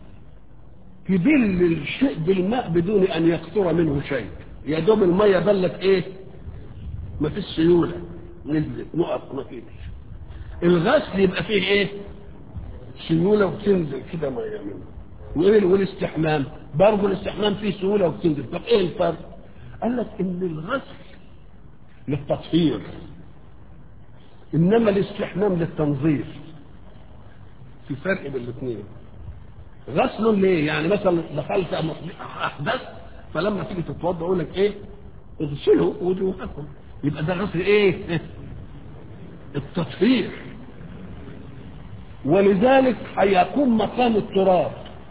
يبل الشيء بالماء بدون ان يقطر منه شيء يا دوب الميه بلت ايه ما فيش سيوله نزلت نقط ما فيش الغسل يبقى فيه ايه سيوله وتنزل كده ميه منه وايه والاستحمام برضه الاستحمام فيه سيوله وتنزل طب ايه الفرق قال لك ان الغسل للتطهير انما الاستحمام للتنظيف في فرق بين الاثنين غسل ليه يعني مثلا دخلت احدث فلما تيجي تتوضا يقول لك ايه اغسلوا وجوهكم يبقى ده غسل ايه التطهير ولذلك هيقوم مقام التراب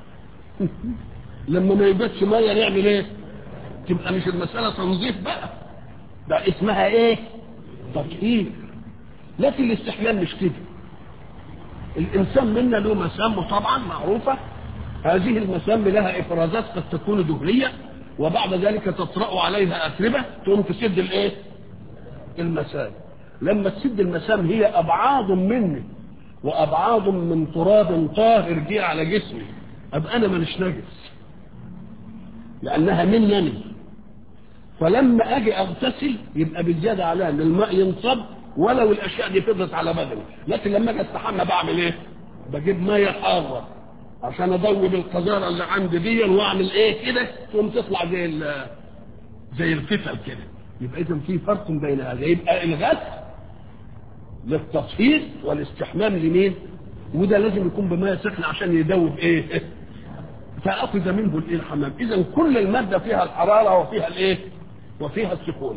لما ما يبقاش ميه نعمل ايه تبقى مش المساله تنظيف بقى ده اسمها ايه تطهير لكن الاستحمام مش كده الانسان منا له مسام طبعا معروفه هذه المسام لها افرازات قد تكون دهنيه وبعد ذلك تطرا عليها اتربه تقوم تسد الايه المسام لما تسد المسام هي ابعاد مني وابعاد من تراب طاهر جه على جسمي ابقى انا مانيش نجس لانها منني فلما اجي اغتسل يبقى بالزياده عليها ان الماء ينصب ولو الاشياء دي فضلت على بدني لكن لما اجي استحمى بعمل ايه بجيب ميه حاره عشان ادوب القذاره اللي عندي دي واعمل ايه كده تقوم تطلع زي زي الفتل كده يبقى اذا في فرق بين هذا يبقى الغسل للتطهير والاستحمام لمين وده لازم يكون بميه سخنه عشان يدوب ايه فاخذ منه الايه الحمام اذا كل الماده فيها الحراره وفيها الايه وفيها السكونه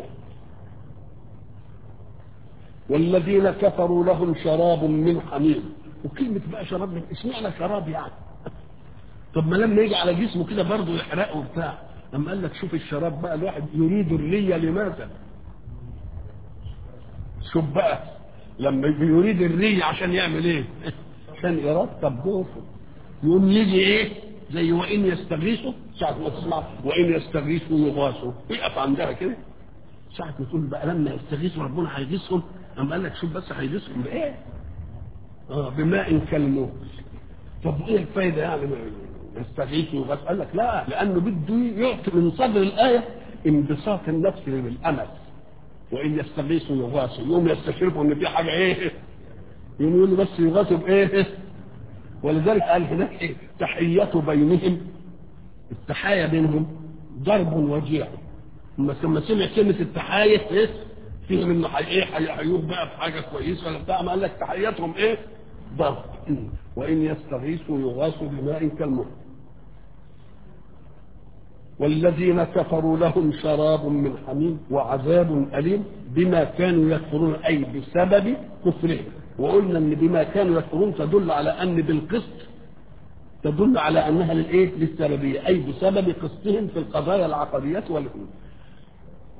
والذين كفروا لهم شراب من حميم وكلمة بقى شراب من اشمعنى شراب يعني طب ما لما يجي على جسمه كده برضه يحرقه وبتاع اما قال لك شوف الشراب بقى الواحد يريد الرية لماذا شوف بقى لما يريد الرية عشان يعمل ايه عشان يرطب جوفه يقوم يجي ايه زي وان يستغيثوا ساعة ما تسمع وان يستغيثوا يغاثوا يقف عندها كده ساعة ما تقول بقى لما يستغيثوا ربنا هيغيثهم أما قال لك شوف بس هيغيثهم بإيه؟ اه بماء كالموت طب ايه الفايدة يعني يستغيث وبس قال لك لا لأنه بده يعطي من صدر الآية انبساط النفس بالأمل وإن يستغيثوا يغاثوا يوم يستشرفوا إن في حاجة إيه؟ يوم يقولوا بس يغاثوا بإيه؟ ولذلك قال هناك إيه؟ تحية بينهم التحايا بينهم ضرب وجيع لما سمع كلمة التحاية إيه؟ فيهم انه حي ايه هيحيوه بقى في حاجه كويسه ولا بتاع ما قال لك تحياتهم ايه؟ ضرب وان يستغيثوا يغاثوا بماء كالمهل والذين كفروا لهم شراب من حميم وعذاب اليم بما كانوا يكفرون اي بسبب كفرهم وقلنا ان بما كانوا يكفرون تدل على ان بالقسط تدل على انها للايه؟ للسببيه اي بسبب قسطهم في القضايا العقديه والامور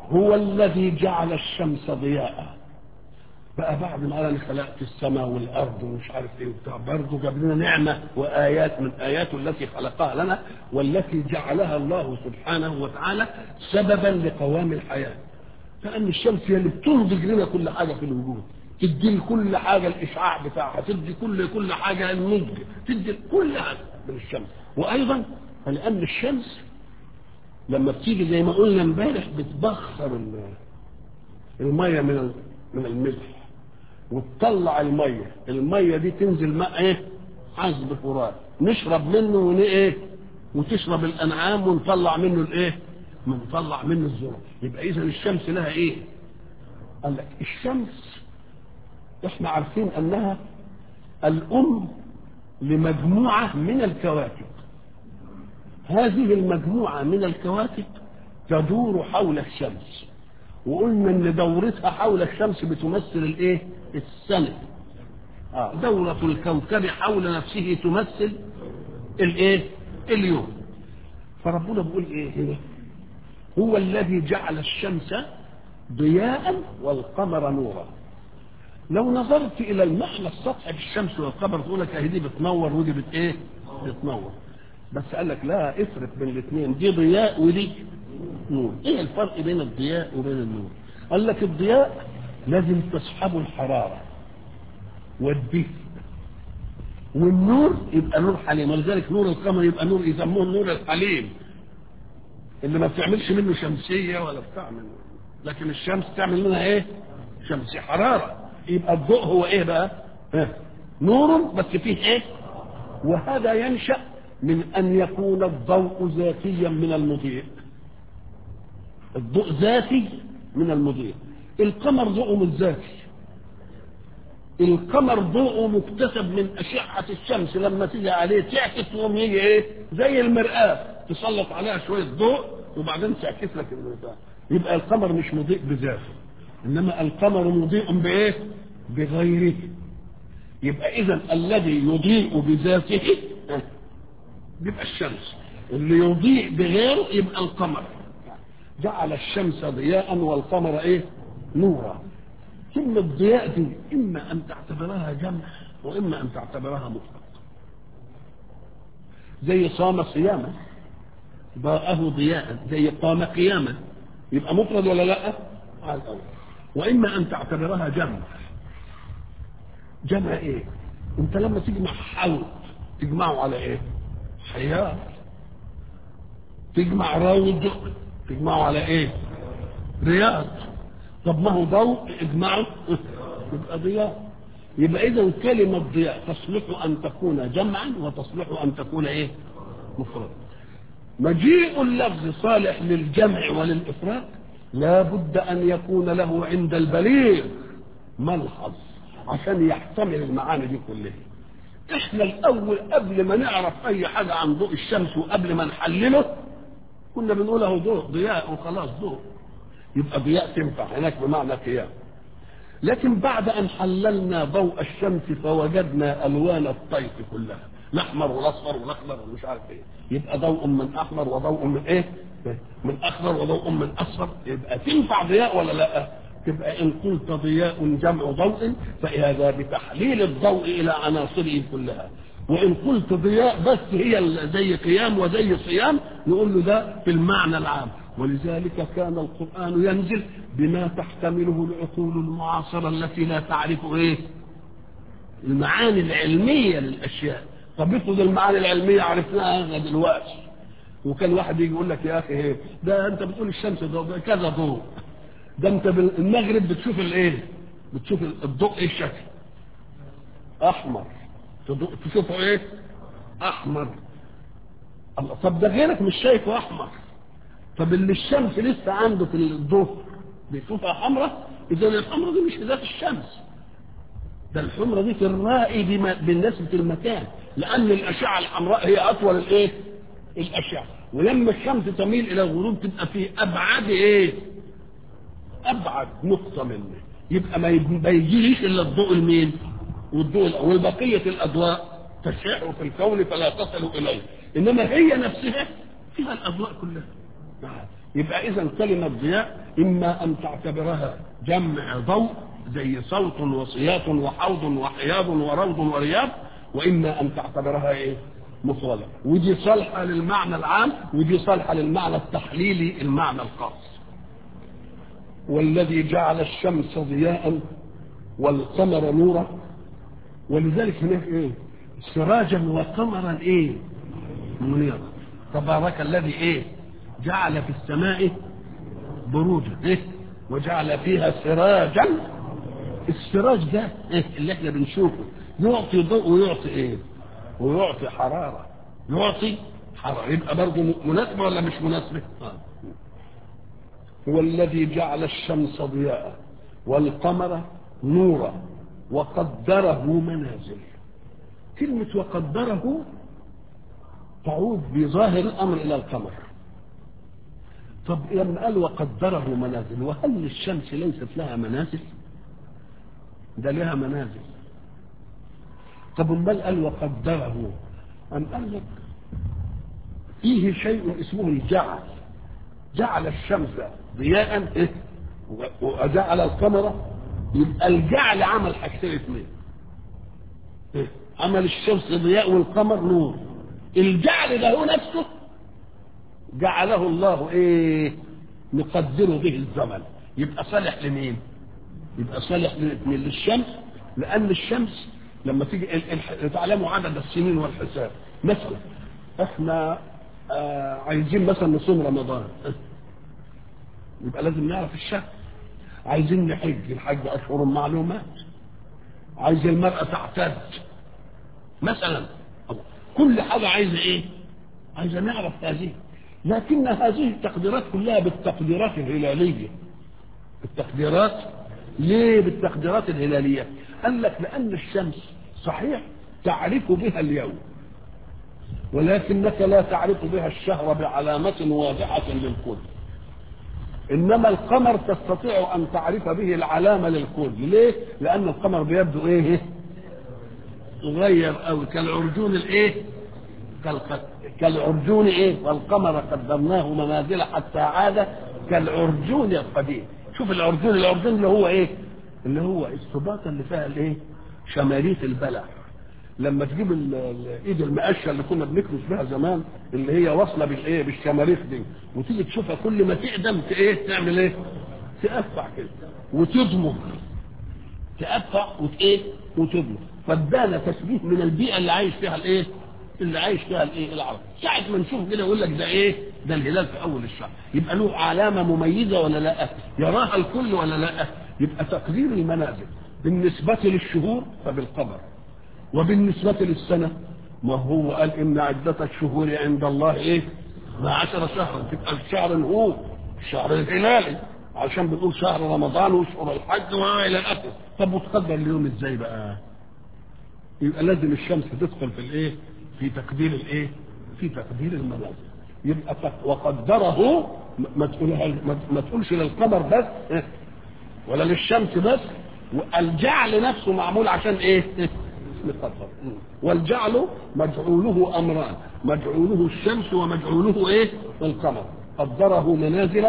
هو الذي جعل الشمس ضياء بقى بعد ما قال انا خلقت السماء والارض ومش عارف ايه وبتاع برضه جاب لنا نعمه وايات من اياته التي خلقها لنا والتي جعلها الله سبحانه وتعالى سببا لقوام الحياه لان الشمس هي اللي بتنضج لنا كل حاجه في الوجود تدي لكل حاجه الاشعاع بتاعها تدي كل كل حاجه النضج تدي كل حاجه من الشمس وايضا لان الشمس لما بتيجي زي ما قلنا امبارح بتبخر الميه من من الملح وتطلع الميه الميه دي تنزل ماء ايه عذب فرات نشرب منه ون ايه وتشرب الانعام ونطلع منه الايه ونطلع منه الذره يبقى اذا الشمس لها ايه قال لك الشمس احنا عارفين انها الام لمجموعه من الكواكب هذه المجموعه من الكواكب تدور حول الشمس وقلنا ان دورتها حول الشمس بتمثل الايه السنه آه دورة الكوكب حول نفسه تمثل الايه اليوم فربنا بيقول ايه هنا هو الذي جعل الشمس ضياء والقمر نورا لو نظرت الى المعنى السطحي في الشمس والقمر تقول لك اهي دي بتنور ودي بت ايه بتنور بس قال لك لا افرق بين الاثنين دي ضياء ودي نور ايه الفرق بين الضياء وبين النور قال لك الضياء لازم تصحبه الحرارة والدفء والنور يبقى نور حليم ولذلك نور القمر يبقى نور يسموه النور الحليم اللي ما بتعملش منه شمسية ولا بتاع منه لكن الشمس تعمل منها ايه شمسية حرارة يبقى الضوء هو ايه بقى إيه؟ نور بس فيه ايه وهذا ينشأ من ان يكون الضوء ذاتيا من المضيء الضوء ذاتي من المضيء القمر ضوءه مش ذاتي القمر ضوءه مكتسب من أشعة الشمس لما تيجي عليه تعكس وهم يجي ايه زي المرآة تسلط عليها شوية ضوء وبعدين تعكس لك المرآة يبقى القمر مش مضيء بذاته انما القمر مضيء بايه بغيره يبقى اذا الذي يضيء بذاته بيبقى الشمس اللي يضيء بغيره يبقى القمر جعل الشمس ضياء والقمر ايه نورا كلمة ضياء دي إما أن تعتبرها جمع وإما أن تعتبرها مفرد زي صام صياما ضاءه ضياء زي قام قياما يبقى مفرد ولا لا؟ على الأول وإما أن تعتبرها جمع جمع إيه؟ أنت لما تجمع حوض تجمعه على إيه؟ حيار تجمع روض تجمعه على إيه؟ رياض طب ما هو ضوء اجمعه يبقى ضياء يبقى اذا كلمه ضياء تصلح ان تكون جمعا وتصلح ان تكون ايه مفردا مجيء اللفظ صالح للجمع وللافراد لا بد ان يكون له عند البليغ ملحظ عشان يحتمل المعاني دي كلها احنا الاول قبل ما نعرف اي حاجه عن ضوء الشمس وقبل ما نحلله كنا بنقول اهو ضوء ضياء وخلاص ضوء يبقى ضياء تنفع هناك بمعنى قيام لكن بعد ان حللنا ضوء الشمس فوجدنا الوان الطيف كلها الاحمر والاصفر والاخضر ومش عارف ايه يبقى ضوء من احمر وضوء من ايه من اخضر وضوء من اصفر يبقى تنفع ضياء ولا لا تبقى ان قلت ضياء جمع ضوء فهذا بتحليل الضوء الى عناصره كلها وان قلت ضياء بس هي زي قيام وزي صيام نقول له ده في المعنى العام ولذلك كان القرآن ينزل بما تحتمله العقول المعاصرة التي لا تعرف ايه المعاني العلمية للأشياء طب افرض المعاني العلمية عرفناها دلوقتي وكان واحد يجي يقول لك يا أخي ايه ده أنت بتقول الشمس ضوء كذا ضوء ده أنت بالمغرب بتشوف الايه بتشوف الضوء ايه الشكل أحمر تشوفه ايه أحمر الله طب ده غيرك مش شايفه أحمر طب اللي الشمس لسه عنده في الظهر بيشوفها حمراء اذا الحمراء دي مش ذات الشمس ده الحمراء دي في الرائي بالنسبه للمكان لان الاشعه الحمراء هي اطول الايه الاشعه ولما الشمس تميل الى الغروب تبقى في ابعد ايه ابعد نقطه منه يبقى ما يجيش الا الضوء المين والضوء والبقيه الاضواء تشع في الكون فلا تصل اليه انما هي نفسها فيها الاضواء كلها يبقى اذا كلمه ضياء اما ان تعتبرها جمع ضوء زي صوت وصياط وحوض وحياض وروض ورياض واما ان تعتبرها ايه مفردة ودي صالحة للمعنى العام ودي صالحة للمعنى التحليلي المعنى الخاص والذي جعل الشمس ضياء والقمر نورا ولذلك هناك ايه سراجا وقمرا ايه منيرا تبارك الذي ايه جعل في السماء بروجا ايه وجعل فيها سراجا السراج ده ايه اللي احنا بنشوفه يعطي ضوء ويعطي ايه ويعطي حرارة يعطي حرارة يبقى برضه مناسبة ولا مش مناسبة آه. هو الذي جعل الشمس ضياء والقمر نورا وقدره منازل كلمة وقدره تعود بظاهر الأمر إلى القمر طب لما قال وقدره منازل وهل الشمس ليست لها منازل ده لها منازل طب امال قال وقدره أم قال لك فيه شيء اسمه الجعل جعل الشمس ضياء إيه؟ وجعل القمر يبقى الجعل عمل حاجتين اثنين إيه؟ عمل الشمس ضياء والقمر نور الجعل ده هو نفسه جعله الله ايه نقدر به الزمن يبقى صالح لمين يبقى صالح للاثنين للشمس لان الشمس لما تيجي تعلموا عدد السنين والحساب مثلا احنا آه عايزين مثلا نصوم رمضان يبقى لازم نعرف الشهر عايزين نحج الحج اشهر معلومات عايز المرأة تعتد مثلا كل حاجة عايزة ايه عايزة نعرف هذه لكن هذه التقديرات كلها بالتقديرات الهلالية التقديرات ليه بالتقديرات الهلالية قال لك لأن الشمس صحيح تعرف بها اليوم ولكنك لا تعرف بها الشهر بعلامة واضحة للكل إنما القمر تستطيع أن تعرف به العلامة للكل ليه؟ لأن القمر بيبدو إيه؟ صغير أو كالعرجون الإيه؟ كالعرجون إيه؟ والقمر قدرناه منازل حتى عاد كالعرجون القديم شوف العرجون العرجون اللي هو إيه؟ اللي هو السباطة اللي فيها الإيه؟ شماريخ البلع لما تجيب الايد المقشه اللي كنا بنكنس بها زمان اللي هي واصله بالايه بالشماريخ دي وتيجي تشوفها كل ما تقدم ايه تعمل ايه تقفع كده وتضمر تقفع وتايه وتضمر فادانا تشبيه من البيئه اللي عايش فيها الايه اللي عايش فيها الايه العرب ساعه ما نشوف كده يقول لك ده ايه ده الهلال في اول الشهر يبقى له علامه مميزه ولا لا يراها الكل ولا لا يبقى تقدير المنازل بالنسبه للشهور فبالقمر وبالنسبة للسنة ما هو قال إن عدة الشهور عند الله إيه؟ ما عشر شهرا تبقى الشهر هو الشهر الهلالي عشان بنقول شهر رمضان وشهر الحج وإلى آخره طب وتقدر اليوم إزاي بقى؟ يبقى لازم الشمس تدخل في الإيه؟ في تقدير الإيه؟ في تقدير المنازل يبقى وقدره ما تقولها ما تقولش للقمر بس إيه؟ ولا للشمس بس والجعل نفسه معمول عشان ايه؟ مقدر والجعل مجعوله امران مجعوله الشمس ومجعوله ايه القمر قدره منازل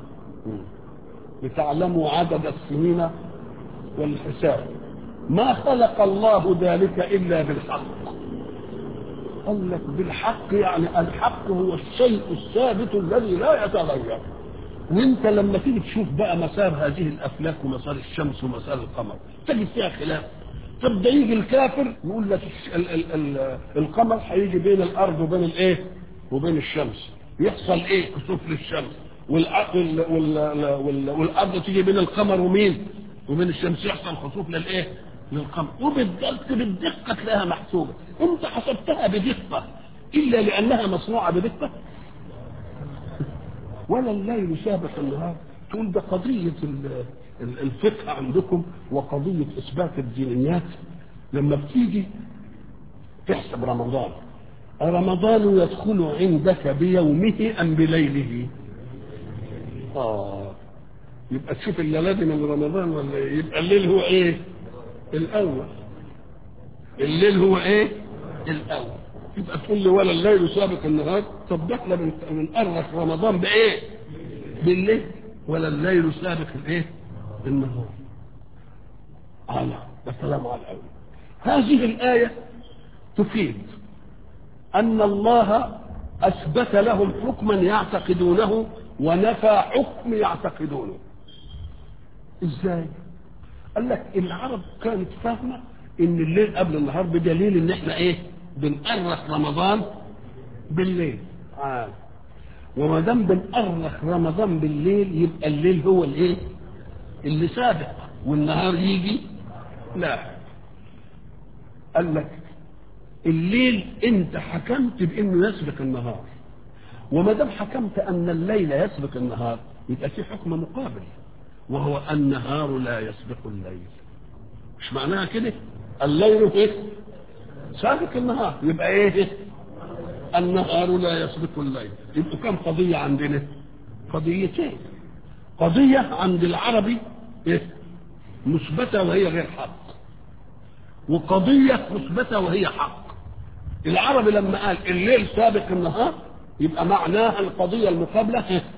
لتعلموا عدد السنين والحساب ما خلق الله ذلك الا بالحق قال لك بالحق يعني الحق هو الشيء الثابت الذي لا يتغير وانت لما تيجي تشوف بقى مسار هذه الافلاك ومسار الشمس ومسار القمر تجد فيها خلاف طب ده يجي الكافر يقول لك ال ال ال القمر هيجي بين الارض وبين الايه وبين الشمس يحصل ايه كسوف للشمس والأرض والارض تيجي بين القمر ومين وبين الشمس يحصل خسوف للايه للقمر وبالدقة بالدقة تلاقيها محسوبة انت حسبتها بدقة الا لانها مصنوعة بدقة ولا الليل سابق النهار تقول ده قضية الفقه عندكم وقضية إثبات الدينيات لما بتيجي تحسب رمضان رمضان يدخل عندك بيومه أم بليله آه يبقى تشوف الليلة من رمضان ولا يبقى الليل هو إيه الأول الليل هو إيه الأول يبقى تقول لي ولا الليل سابق النهار طب ده احنا بنأرخ رمضان بإيه بالليل ولا الليل سابق الايه النهار على ده كلام على الاول هذه الايه تفيد ان الله اثبت لهم حكما يعتقدونه ونفى حكم يعتقدونه ازاي قال لك العرب كانت فاهمه ان الليل قبل النهار بدليل ان احنا ايه بنأرخ رمضان بالليل آه. وما دام بنأرخ رمضان بالليل يبقى الليل هو الايه اللي سابق والنهار يجي لا قال لك الليل انت حكمت بانه يسبق النهار وما دام حكمت ان الليل يسبق النهار يبقى في حكم مقابل وهو النهار لا يسبق الليل مش معناها كده الليل ايه سابق النهار يبقى ايه النهار لا يسبق الليل يبقوا كم قضية عندنا قضيتين قضية عند العربي ايه مثبتة وهي غير حق وقضية مثبتة وهي حق العربي لما قال الليل سابق النهار يبقى معناها القضية المقابلة إيه؟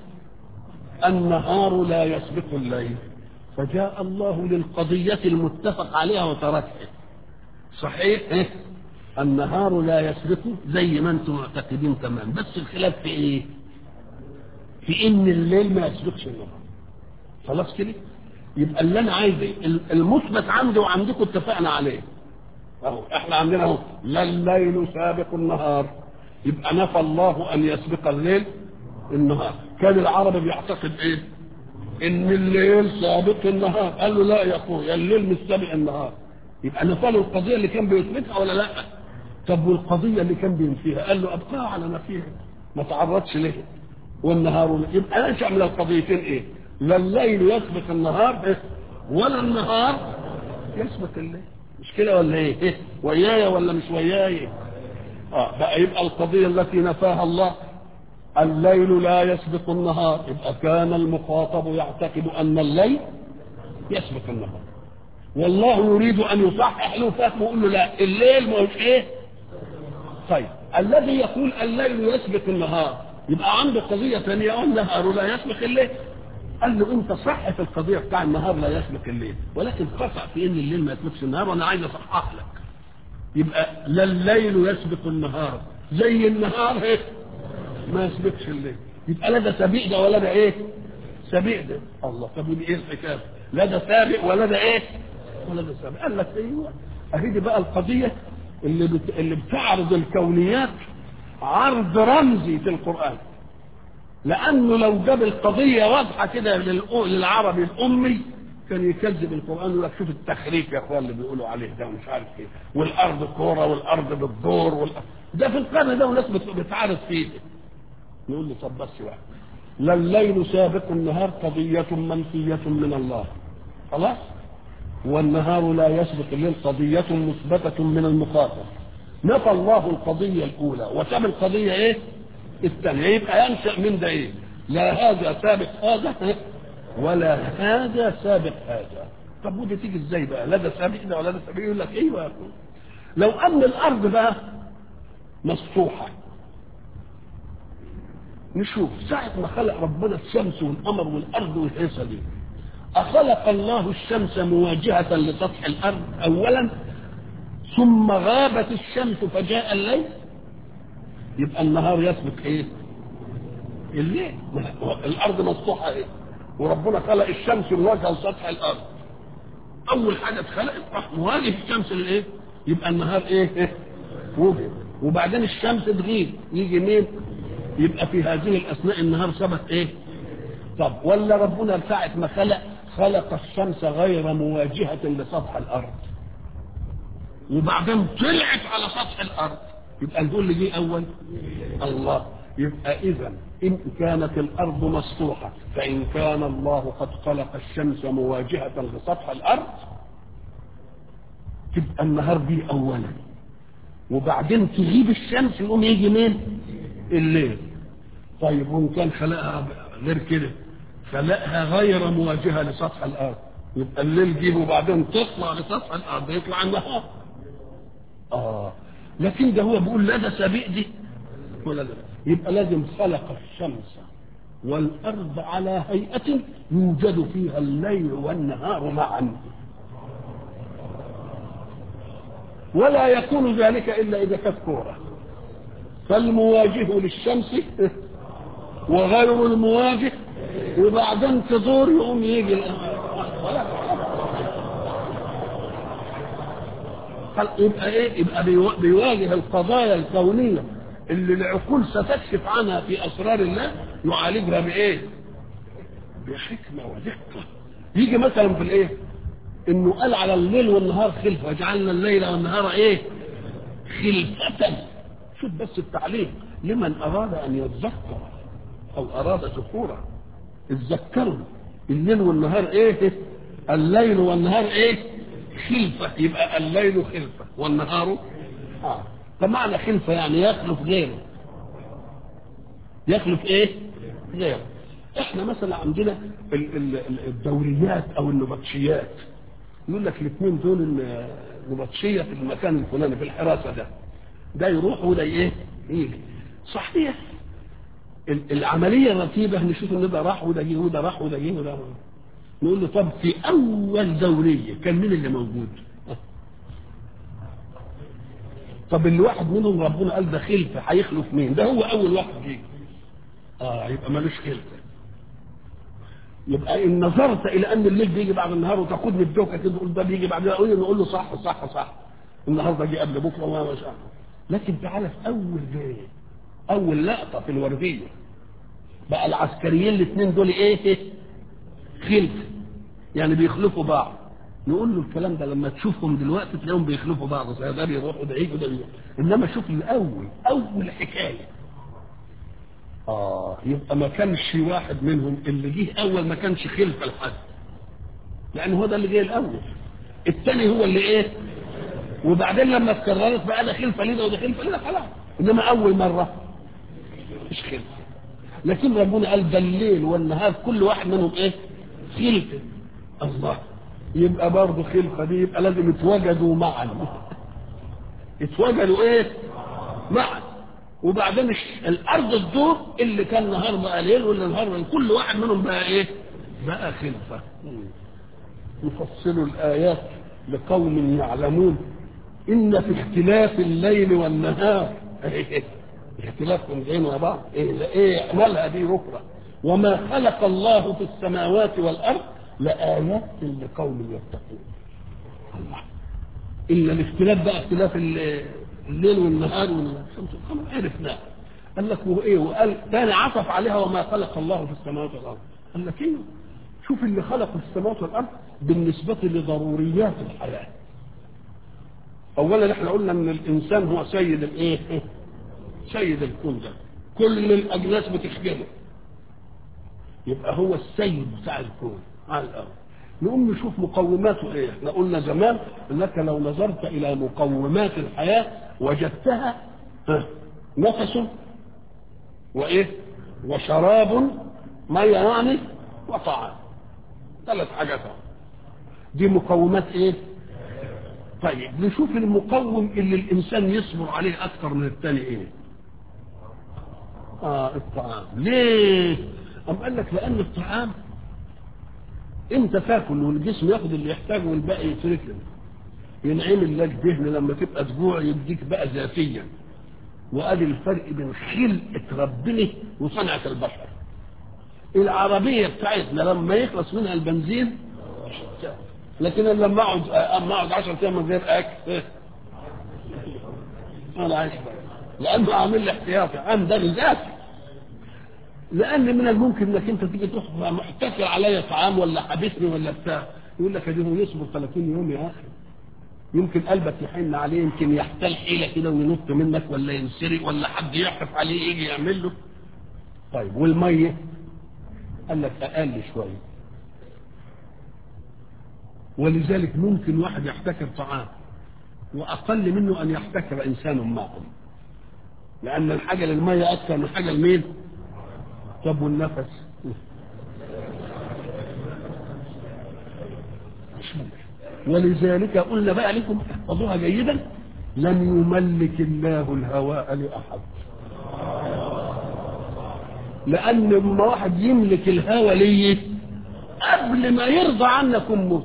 النهار لا يسبق الليل فجاء الله للقضية المتفق عليها وتركها صحيح إيه؟ النهار لا يسبق زي ما انتم معتقدين تمام بس الخلاف في ايه في ان الليل ما يسبقش النهار خلاص كده يبقى اللي انا عايز ايه المثبت عندي وعندكم اتفقنا عليه اهو احنا عندنا اهو لا الليل سابق النهار يبقى نفى الله ان يسبق الليل النهار كان العرب بيعتقد ايه ان الليل سابق النهار قال له لا يا اخويا الليل مش سابق النهار يبقى نفى له القضيه اللي كان بيثبتها ولا لا طب والقضيه اللي كان بينفيها قال له ابقاها على نفيها ما تعرضش ليه والنهار يبقى نشا من القضيتين ايه لا الليل يسبق النهار إيه؟ ولا النهار يسبق الليل مش كده ولا ايه, إيه؟ ويايا ولا مش وياي اه بقى يبقى القضيه التي نفاها الله الليل لا يسبق النهار يبقى كان المخاطب يعتقد ان الليل يسبق النهار والله يريد ان يصحح له فهمه ويقول له لا الليل ما هوش ايه طيب الذي يقول الليل يسبق النهار يبقى عنده قضيه ثانيه النهار لا يسبق الليل قال له انت صح في القضيه بتاع النهار لا يسبق الليل ولكن قطع في ان الليل ما يسبقش النهار وانا عايز اصحح لك يبقى لا الليل يسبق النهار زي النهار ايه ما يسبقش الليل يبقى لا ده سبيق ده ولا ده ايه سبيق ده الله طب ودي ايه الحكايه لا ده سابق ولا ده ايه ولا ده سابق قال لك ايوه اهي دي بقى القضيه اللي بت... اللي بتعرض الكونيات عرض رمزي في القران لانه لو جاب القضيه واضحه كده للعربي الامي كان يكذب القران يقول لك شوف التخريف يا اخوان اللي بيقولوا عليه ده ومش عارف ايه والارض كوره والارض بتدور والأرض ده في القرن ده وناس بتعرض فيه نقول له طب بس بقى لا الليل سابق النهار قضية منفية من الله خلاص والنهار لا يسبق الليل قضية مثبتة من المخاطب نفى الله القضية الأولى وساب القضية إيه؟ الثانية يبقى ينشأ من ده إيه؟ لا هذا سابق هذا ولا هذا سابق هذا طب ودي تيجي ازاي بقى لا ده سابق ده ولا ده سابق يقول لك ايوه يا أخوي. لو ان الارض بقى مسطوحه نشوف ساعة ما خلق ربنا الشمس والقمر والأرض والهيصة دي أخلق الله الشمس مواجهة لسطح الأرض أولا ثم غابت الشمس فجاء الليل يبقى النهار يسبق إيه؟ الليل الأرض مسطوحة إيه؟ وربنا خلق الشمس مواجهة لسطح الأرض أول حاجة اتخلقت راح مواجه الشمس للإيه؟ يبقى النهار إيه؟ إيه؟ وجد وبعدين الشمس تغيب يجي مين؟ يبقى في هذه الاثناء النهار سبق ايه طب ولا ربنا ساعة ما خلق خلق الشمس غير مواجهة لسطح الارض وبعدين طلعت على سطح الارض يبقى نقول اللي جه اول الله يبقى اذا ان كانت الارض مسطوحه فان كان الله قد خلق الشمس مواجهه لسطح الارض تبقى النهار دي اولا وبعدين تغيب الشمس يقوم يجي مين الليل طيب وان كان خلقها غير كده خلقها غير مواجهه لسطح الارض يبقى الليل جه وبعدين تطلع لسطح الارض يطلع النهار اه لكن ده هو بيقول لا ده سبيق دي ولا لا يبقى لازم خلق الشمس والأرض على هيئة يوجد فيها الليل والنهار معا ولا يكون ذلك إلا إذا كانت كورة فالمواجه للشمس وغير المواجه وبعدين تدور يقوم يجي يبقى ايه يبقى بيواجه القضايا الكونيه اللي العقول ستكشف عنها في اسرار الله يعالجها بايه؟ بحكمه ودقه يجي مثلا في الايه؟ انه قال على الليل والنهار خلفه وجعلنا الليل والنهار ايه؟ خلفة شوف بس التعليق لمن اراد ان يتذكر او اراد ذكورا اتذكروا الليل والنهار ايه؟ الليل والنهار ايه؟ خلفة يبقى الليل خلفة والنهار اه فمعنى خلفة يعني يخلف غيره يخلف ايه غيره احنا مثلا عندنا الدوريات او النبطشيات يقول لك الاثنين دول النبطشية في المكان الفلاني في الحراسة ده ده يروح وده ايه يجي صحيح العملية الرتيبة نشوف ان ده راح وده جه وده راح وده جه وده نقول له طب في اول دورية كان مين اللي موجود طب اللي واحد منهم ربنا قال ده خلفه هيخلف مين ده هو اول واحد جه اه يبقى ملوش خلفه يبقى ان نظرت الى ان الليل بيجي بعد النهار وتاخدني بدوكه كده تقول ده بيجي بعد نقول نقول له صح صح صح النهارده جه قبل بكره وما ما شاء لكن تعالى في اول جاي اول لقطه في الورديه بقى العسكريين الاثنين دول ايه خلف يعني بيخلفوا بعض نقول له الكلام ده لما تشوفهم دلوقتي تلاقيهم بيخلفوا بعض ده بيروح وده يجي وده يجي انما شوف الاول اول حكايه اه يبقى ما كانش واحد منهم اللي جه اول ما كانش خلفه لحد لان هو ده اللي جه الاول الثاني هو اللي ايه وبعدين لما اتكررت بقى ده خلفه ليه وده خلفه ليه خلاص انما اول مره مش خلفه لكن ربنا قال ده الليل والنهار كل واحد منهم ايه خلفه الله يبقى برضه خلفه دي يبقى لازم يتوجدوا معا يتوجدوا ايه معا وبعدين الارض الدور اللي كان نهار بقى ليل واللي نهار بقى كل واحد منهم بقى ايه بقى خلفه يفصل الايات لقوم يعلمون ان في اختلاف الليل والنهار اختلافهم جايين مع بعض ايه ايه مالها دي بكره وما خلق الله في السماوات والارض لآيات لقوم يتقون الله إلا الاختلاف بقى اختلاف الليل والنهار والشمس والقمر عرفناه قال لك وايه وقال ثاني عطف عليها وما خلق الله في السماوات والارض قال لك ايه شوف اللي خلق السماوات والارض بالنسبه لضروريات الحياه اولا احنا قلنا ان الانسان هو سيد الايه سيد الكون ده كل الاجناس بتخدمه يبقى هو السيد بتاع الكون على الارض نقوم نشوف مقوماته ايه احنا قلنا زمان انك لو نظرت الى مقومات الحياه وجدتها نفس وايه وشراب ميه يعني وطعام ثلاث حاجات دي مقومات ايه طيب نشوف المقوم اللي الانسان يصبر عليه اكثر من الثاني ايه اه الطعام ليه أم قال لك لان الطعام انت تاكل والجسم ياخد اللي يحتاجه والباقي يترك له ينعمل لك دهن لما تبقى تجوع يديك بقى ذاتيا وادي الفرق بين خلقه ربنا وصنعه البشر العربيه بتاعتنا لما يخلص منها البنزين لكن لما اقعد اما اقعد 10 ايام من غير اكل انا عايش لانه عامل لي احتياطي عن ده ذاتي لان من الممكن انك انت تيجي تحكم محتكر عليا طعام ولا حابسني ولا بتاع يقول لك ادي هو يصبر 30 يوم يا اخي يمكن قلبك يحن عليه يمكن يحتال حيله كده وينط منك ولا ينسرق ولا حد يحف عليه يجي يعمل له طيب والميه قال لك اقل شويه ولذلك ممكن واحد يحتكر طعام واقل منه ان يحتكر انسان معه لان الحاجه للميه اكثر من حاجه لمين طب والنفس ولذلك قلنا بقى لكم احفظوها جيدا لم يملك الله الهواء لاحد لان لما واحد يملك الهوى ليه قبل ما يرضى عنك موت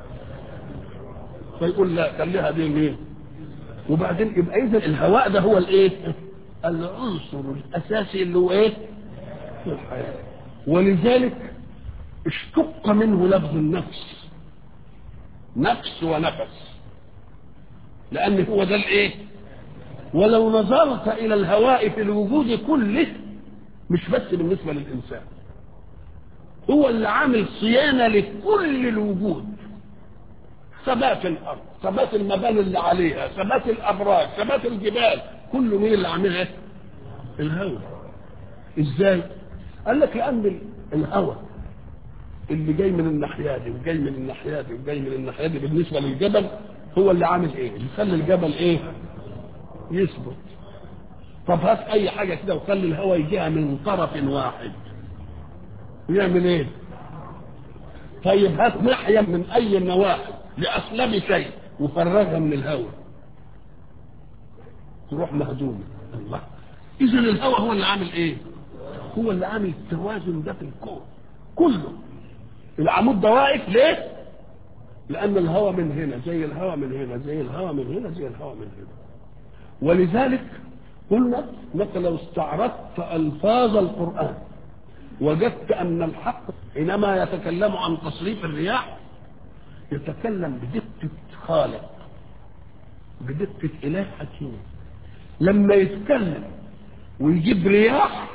فيقول لا خليها دي مين وبعدين يبقى اذا الهواء ده هو الايه العنصر الاساسي اللي هو ايه الحياه ولذلك اشتق منه لفظ النفس نفس ونفس لان هو ده الايه ولو نظرت الى الهواء في الوجود كله مش بس بالنسبه للانسان هو اللي عامل صيانه لكل الوجود ثبات الارض ثبات المباني اللي عليها ثبات الابراج ثبات الجبال كله مين اللي عاملها الهواء ازاي قال لك لان الهواء اللي جاي من الناحيه دي وجاي من الناحيه دي وجاي من الناحيه دي بالنسبه للجبل هو اللي عامل ايه يخلي الجبل ايه يثبت طب هات اي حاجه كده وخلي الهواء يجيها من طرف واحد يعمل ايه طيب هات ناحيه من اي النواحي لاسلم شيء وفرغها من الهواء تروح مهدومه الله اذا الهواء هو اللي عامل ايه هو اللي عامل التوازن ده في الكون كله العمود ده واقف ليه لان الهواء من هنا زي الهواء من هنا زي الهواء من هنا زي الهواء من هنا ولذلك قلنا انك لو استعرضت الفاظ القران وجدت ان الحق حينما يتكلم عن تصريف الرياح يتكلم بدقه خالق بدقه اله حكيم لما يتكلم ويجيب رياح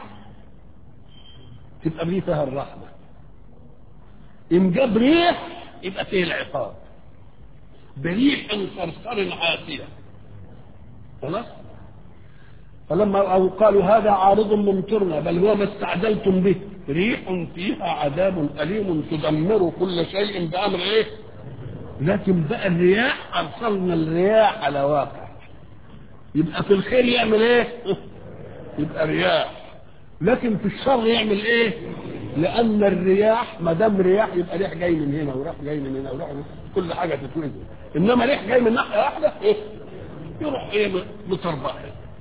تبقى فيه فيها الرحمه ان جاب ريح يبقى فيه العقاب بريح صرصر عاتيه خلاص فلما أو قالوا هذا عارض ممطرنا بل هو ما استعجلتم به ريح فيها عذاب أليم تدمر كل شيء بأمر إيه لكن بقى الرياح أرسلنا الرياح على واقع يبقى في الخير يعمل إيه يبقى رياح لكن في الشر يعمل إيه لأن الرياح ما دام رياح يبقى ريح جاي من هنا وريح جاي من هنا وريح من كل حاجة تتوزن إنما ريح جاي من ناحية واحدة إيه يروح إيه متربح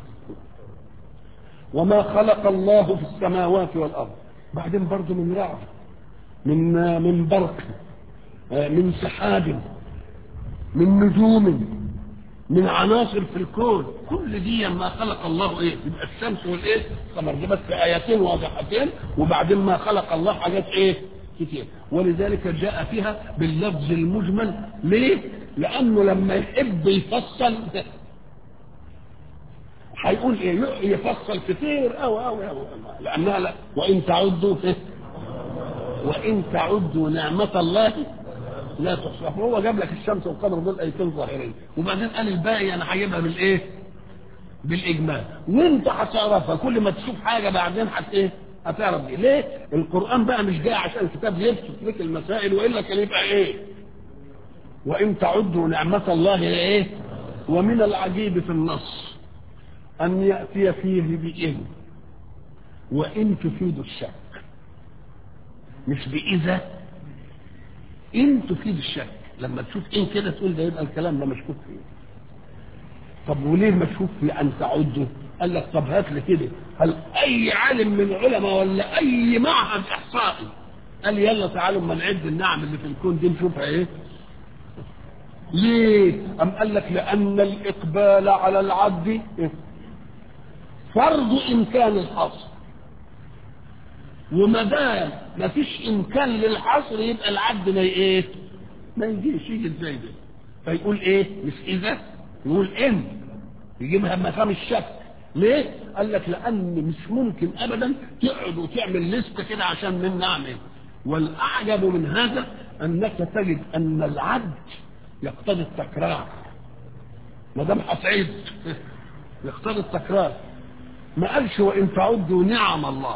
وما خلق الله في السماوات والارض بعدين برضه من رعد من من برق من سحاب من نجوم من عناصر في الكون كل دي ما خلق الله ايه يبقى الشمس والايه القمر دي بس ايتين واضحتين وبعدين ما خلق الله حاجات ايه كتير ولذلك جاء فيها باللفظ المجمل ليه لانه لما يحب يفصل هيقول ايه يفصل كتير او او او لانها لا وان تعدوا إيه؟ وان تعدوا نعمه الله لا تحصوها هو جاب لك الشمس والقمر دول ايتين ظاهرين وبعدين قال الباقي انا هجيبها بالايه بالاجمال وانت هتعرفها كل ما تشوف حاجه بعدين هت ايه هتعرف دي ليه القران بقى مش جاي عشان كتاب يبسط لك المسائل والا كان يبقى ايه وان تعدوا نعمه الله ايه ومن العجيب في النص أن يأتي فيه بإن وإن تفيد الشك مش بإذا إن تفيد الشك لما تشوف إن كده تقول ده يبقى الكلام ده مشكوك فيه طب وليه مشكوك في أن تعده قال لك طب هات لي كده هل أي عالم من العلماء ولا أي معهد إحصائي قال يلا تعالوا اما نعد النعم اللي في الكون دي نشوفها إيه ليه؟ أم قال لك لأن الإقبال على العبد فرض امكان الحصر وما دام ما فيش امكان للحصر يبقى العبد ما ايه ما يجيش يجي ازاي ده فيقول ايه مش اذا يقول ان يجيبها مقام الشك ليه قال لك لان مش ممكن ابدا تقعد وتعمل لسته كده عشان من نعمل والاعجب من هذا انك تجد ان العبد يقتضي التكرار ما دام هتعد يقتضي التكرار ما قالش وان تعدوا نعم الله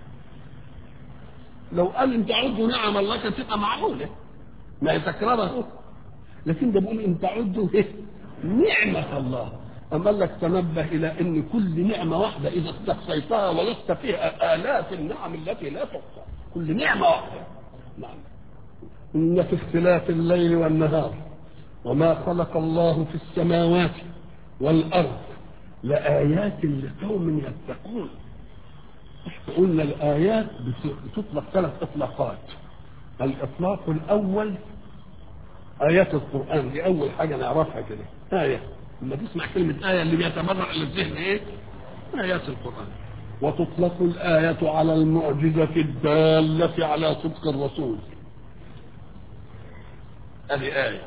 لو قال ان تعدوا نعم الله كانت تبقى معقوله ما هي تكرارها لكن ده بيقول ان تعدوا ايه نعمه الله أم قال لك تنبه إلى أن كل نعمة واحدة إذا استحصيتها ولست فيها آلاف النعم التي لا تحصى كل نعمة واحدة نعم إن في اختلاف الليل والنهار وما خلق الله في السماوات والأرض لآيات لقوم يتقون قلنا الآيات بتطلق ثلاث إطلاقات الإطلاق الأول آيات القرآن دي أول حاجة نعرفها كده آية لما تسمع كلمة آية اللي بيتبرع للذهن إيه؟ آيات القرآن وتطلق الآية على المعجزة الدالة على صدق الرسول هذه آية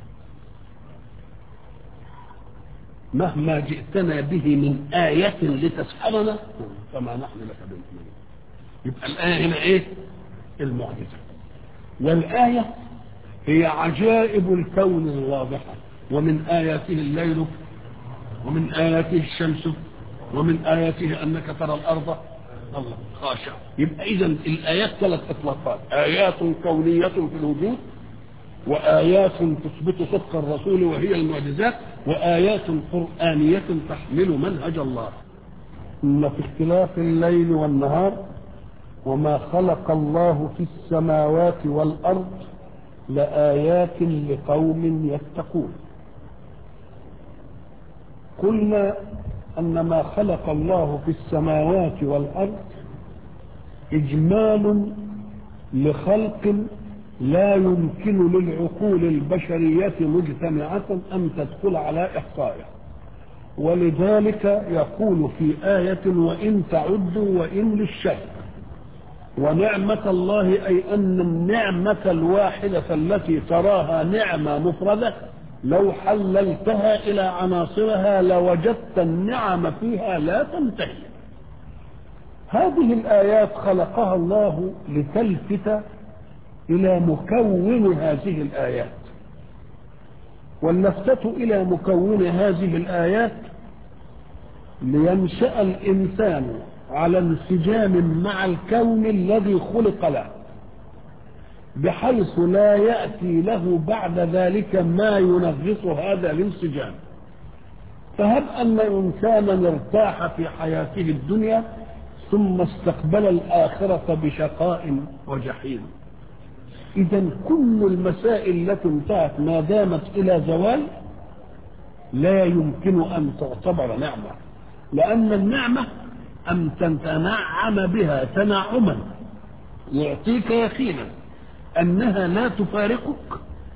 مهما جئتنا به من آية لتسحرنا فما نحن لك بمؤمنين يبقى الآية هنا إيه؟ المعجزة والآية هي عجائب الكون الواضحة ومن آياته الليل ومن آياته الشمس ومن آياته أنك ترى الأرض الله خاشع يبقى إذا الآيات ثلاث إطلاقات آيات كونية في الوجود وآيات تثبت صدق الرسول وهي المعجزات وآيات قرآنية تحمل منهج الله إن في اختلاف الليل والنهار وما خلق الله في السماوات والأرض لآيات لقوم يتقون قلنا أن ما خلق الله في السماوات والأرض إجمال لخلق لا يمكن للعقول البشرية مجتمعة أن تدخل على إحصائه ولذلك يقول في آية وإن تعدوا وإن للشك ونعمة الله أي أن النعمة الواحدة التي تراها نعمة مفردة لو حللتها إلى عناصرها لوجدت النعم فيها لا تنتهي هذه الآيات خلقها الله لتلفت إلى مكون هذه الآيات واللفتة إلى مكون هذه الآيات لينشأ الإنسان على انسجام مع الكون الذي خلق له بحيث لا يأتي له بعد ذلك ما ينغص هذا الانسجام فهب أن إنسانا ارتاح في حياته الدنيا ثم استقبل الآخرة بشقاء وجحيم إذا كل المسائل التي انتهت ما دامت إلى زوال لا يمكن أن تعتبر نعمة لأن النعمة أن تتنعم بها تنعما يعطيك يقينا أنها لا تفارقك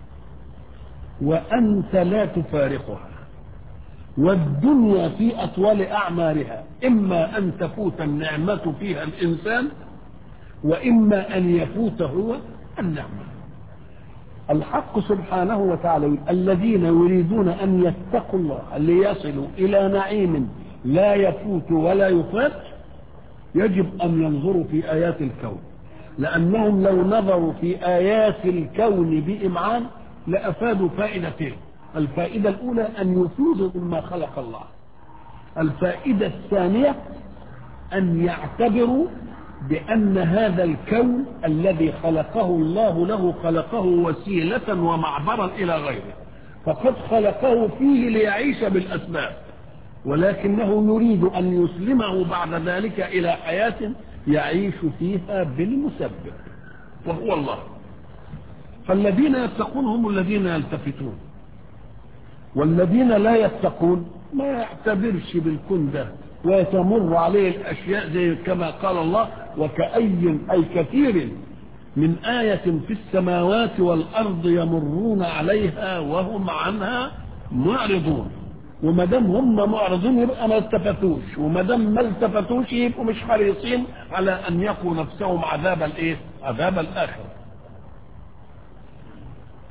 وأنت لا تفارقها والدنيا في أطول أعمارها إما أن تفوت النعمة فيها الإنسان وإما أن يفوت هو النعمة الحق سبحانه وتعالى الذين يريدون أن يتقوا الله ليصلوا إلى نعيم لا يفوت ولا يفات يجب أن ينظروا في آيات الكون لأنهم لو نظروا في آيات الكون بإمعان لأفادوا فائدتين الفائدة الأولى أن يفيدوا مما خلق الله الفائدة الثانية أن يعتبروا بأن هذا الكون الذي خلقه الله له خلقه وسيلة ومعبرا إلى غيره فقد خلقه فيه ليعيش بالأسباب ولكنه يريد أن يسلمه بعد ذلك إلى حياة يعيش فيها بالمسبب وهو الله فالذين يتقون هم الذين يلتفتون والذين لا يتقون ما يعتبرش بالكون ده ويتمر عليه الأشياء زي كما قال الله وكأي أي كثير من آية في السماوات والأرض يمرون عليها وهم عنها معرضون وما دام هم معرضون يبقى ما التفتوش وما دام ما التفتوش يبقوا مش حريصين على ان يقوا نفسهم عذاب الايه؟ عذاب الاخره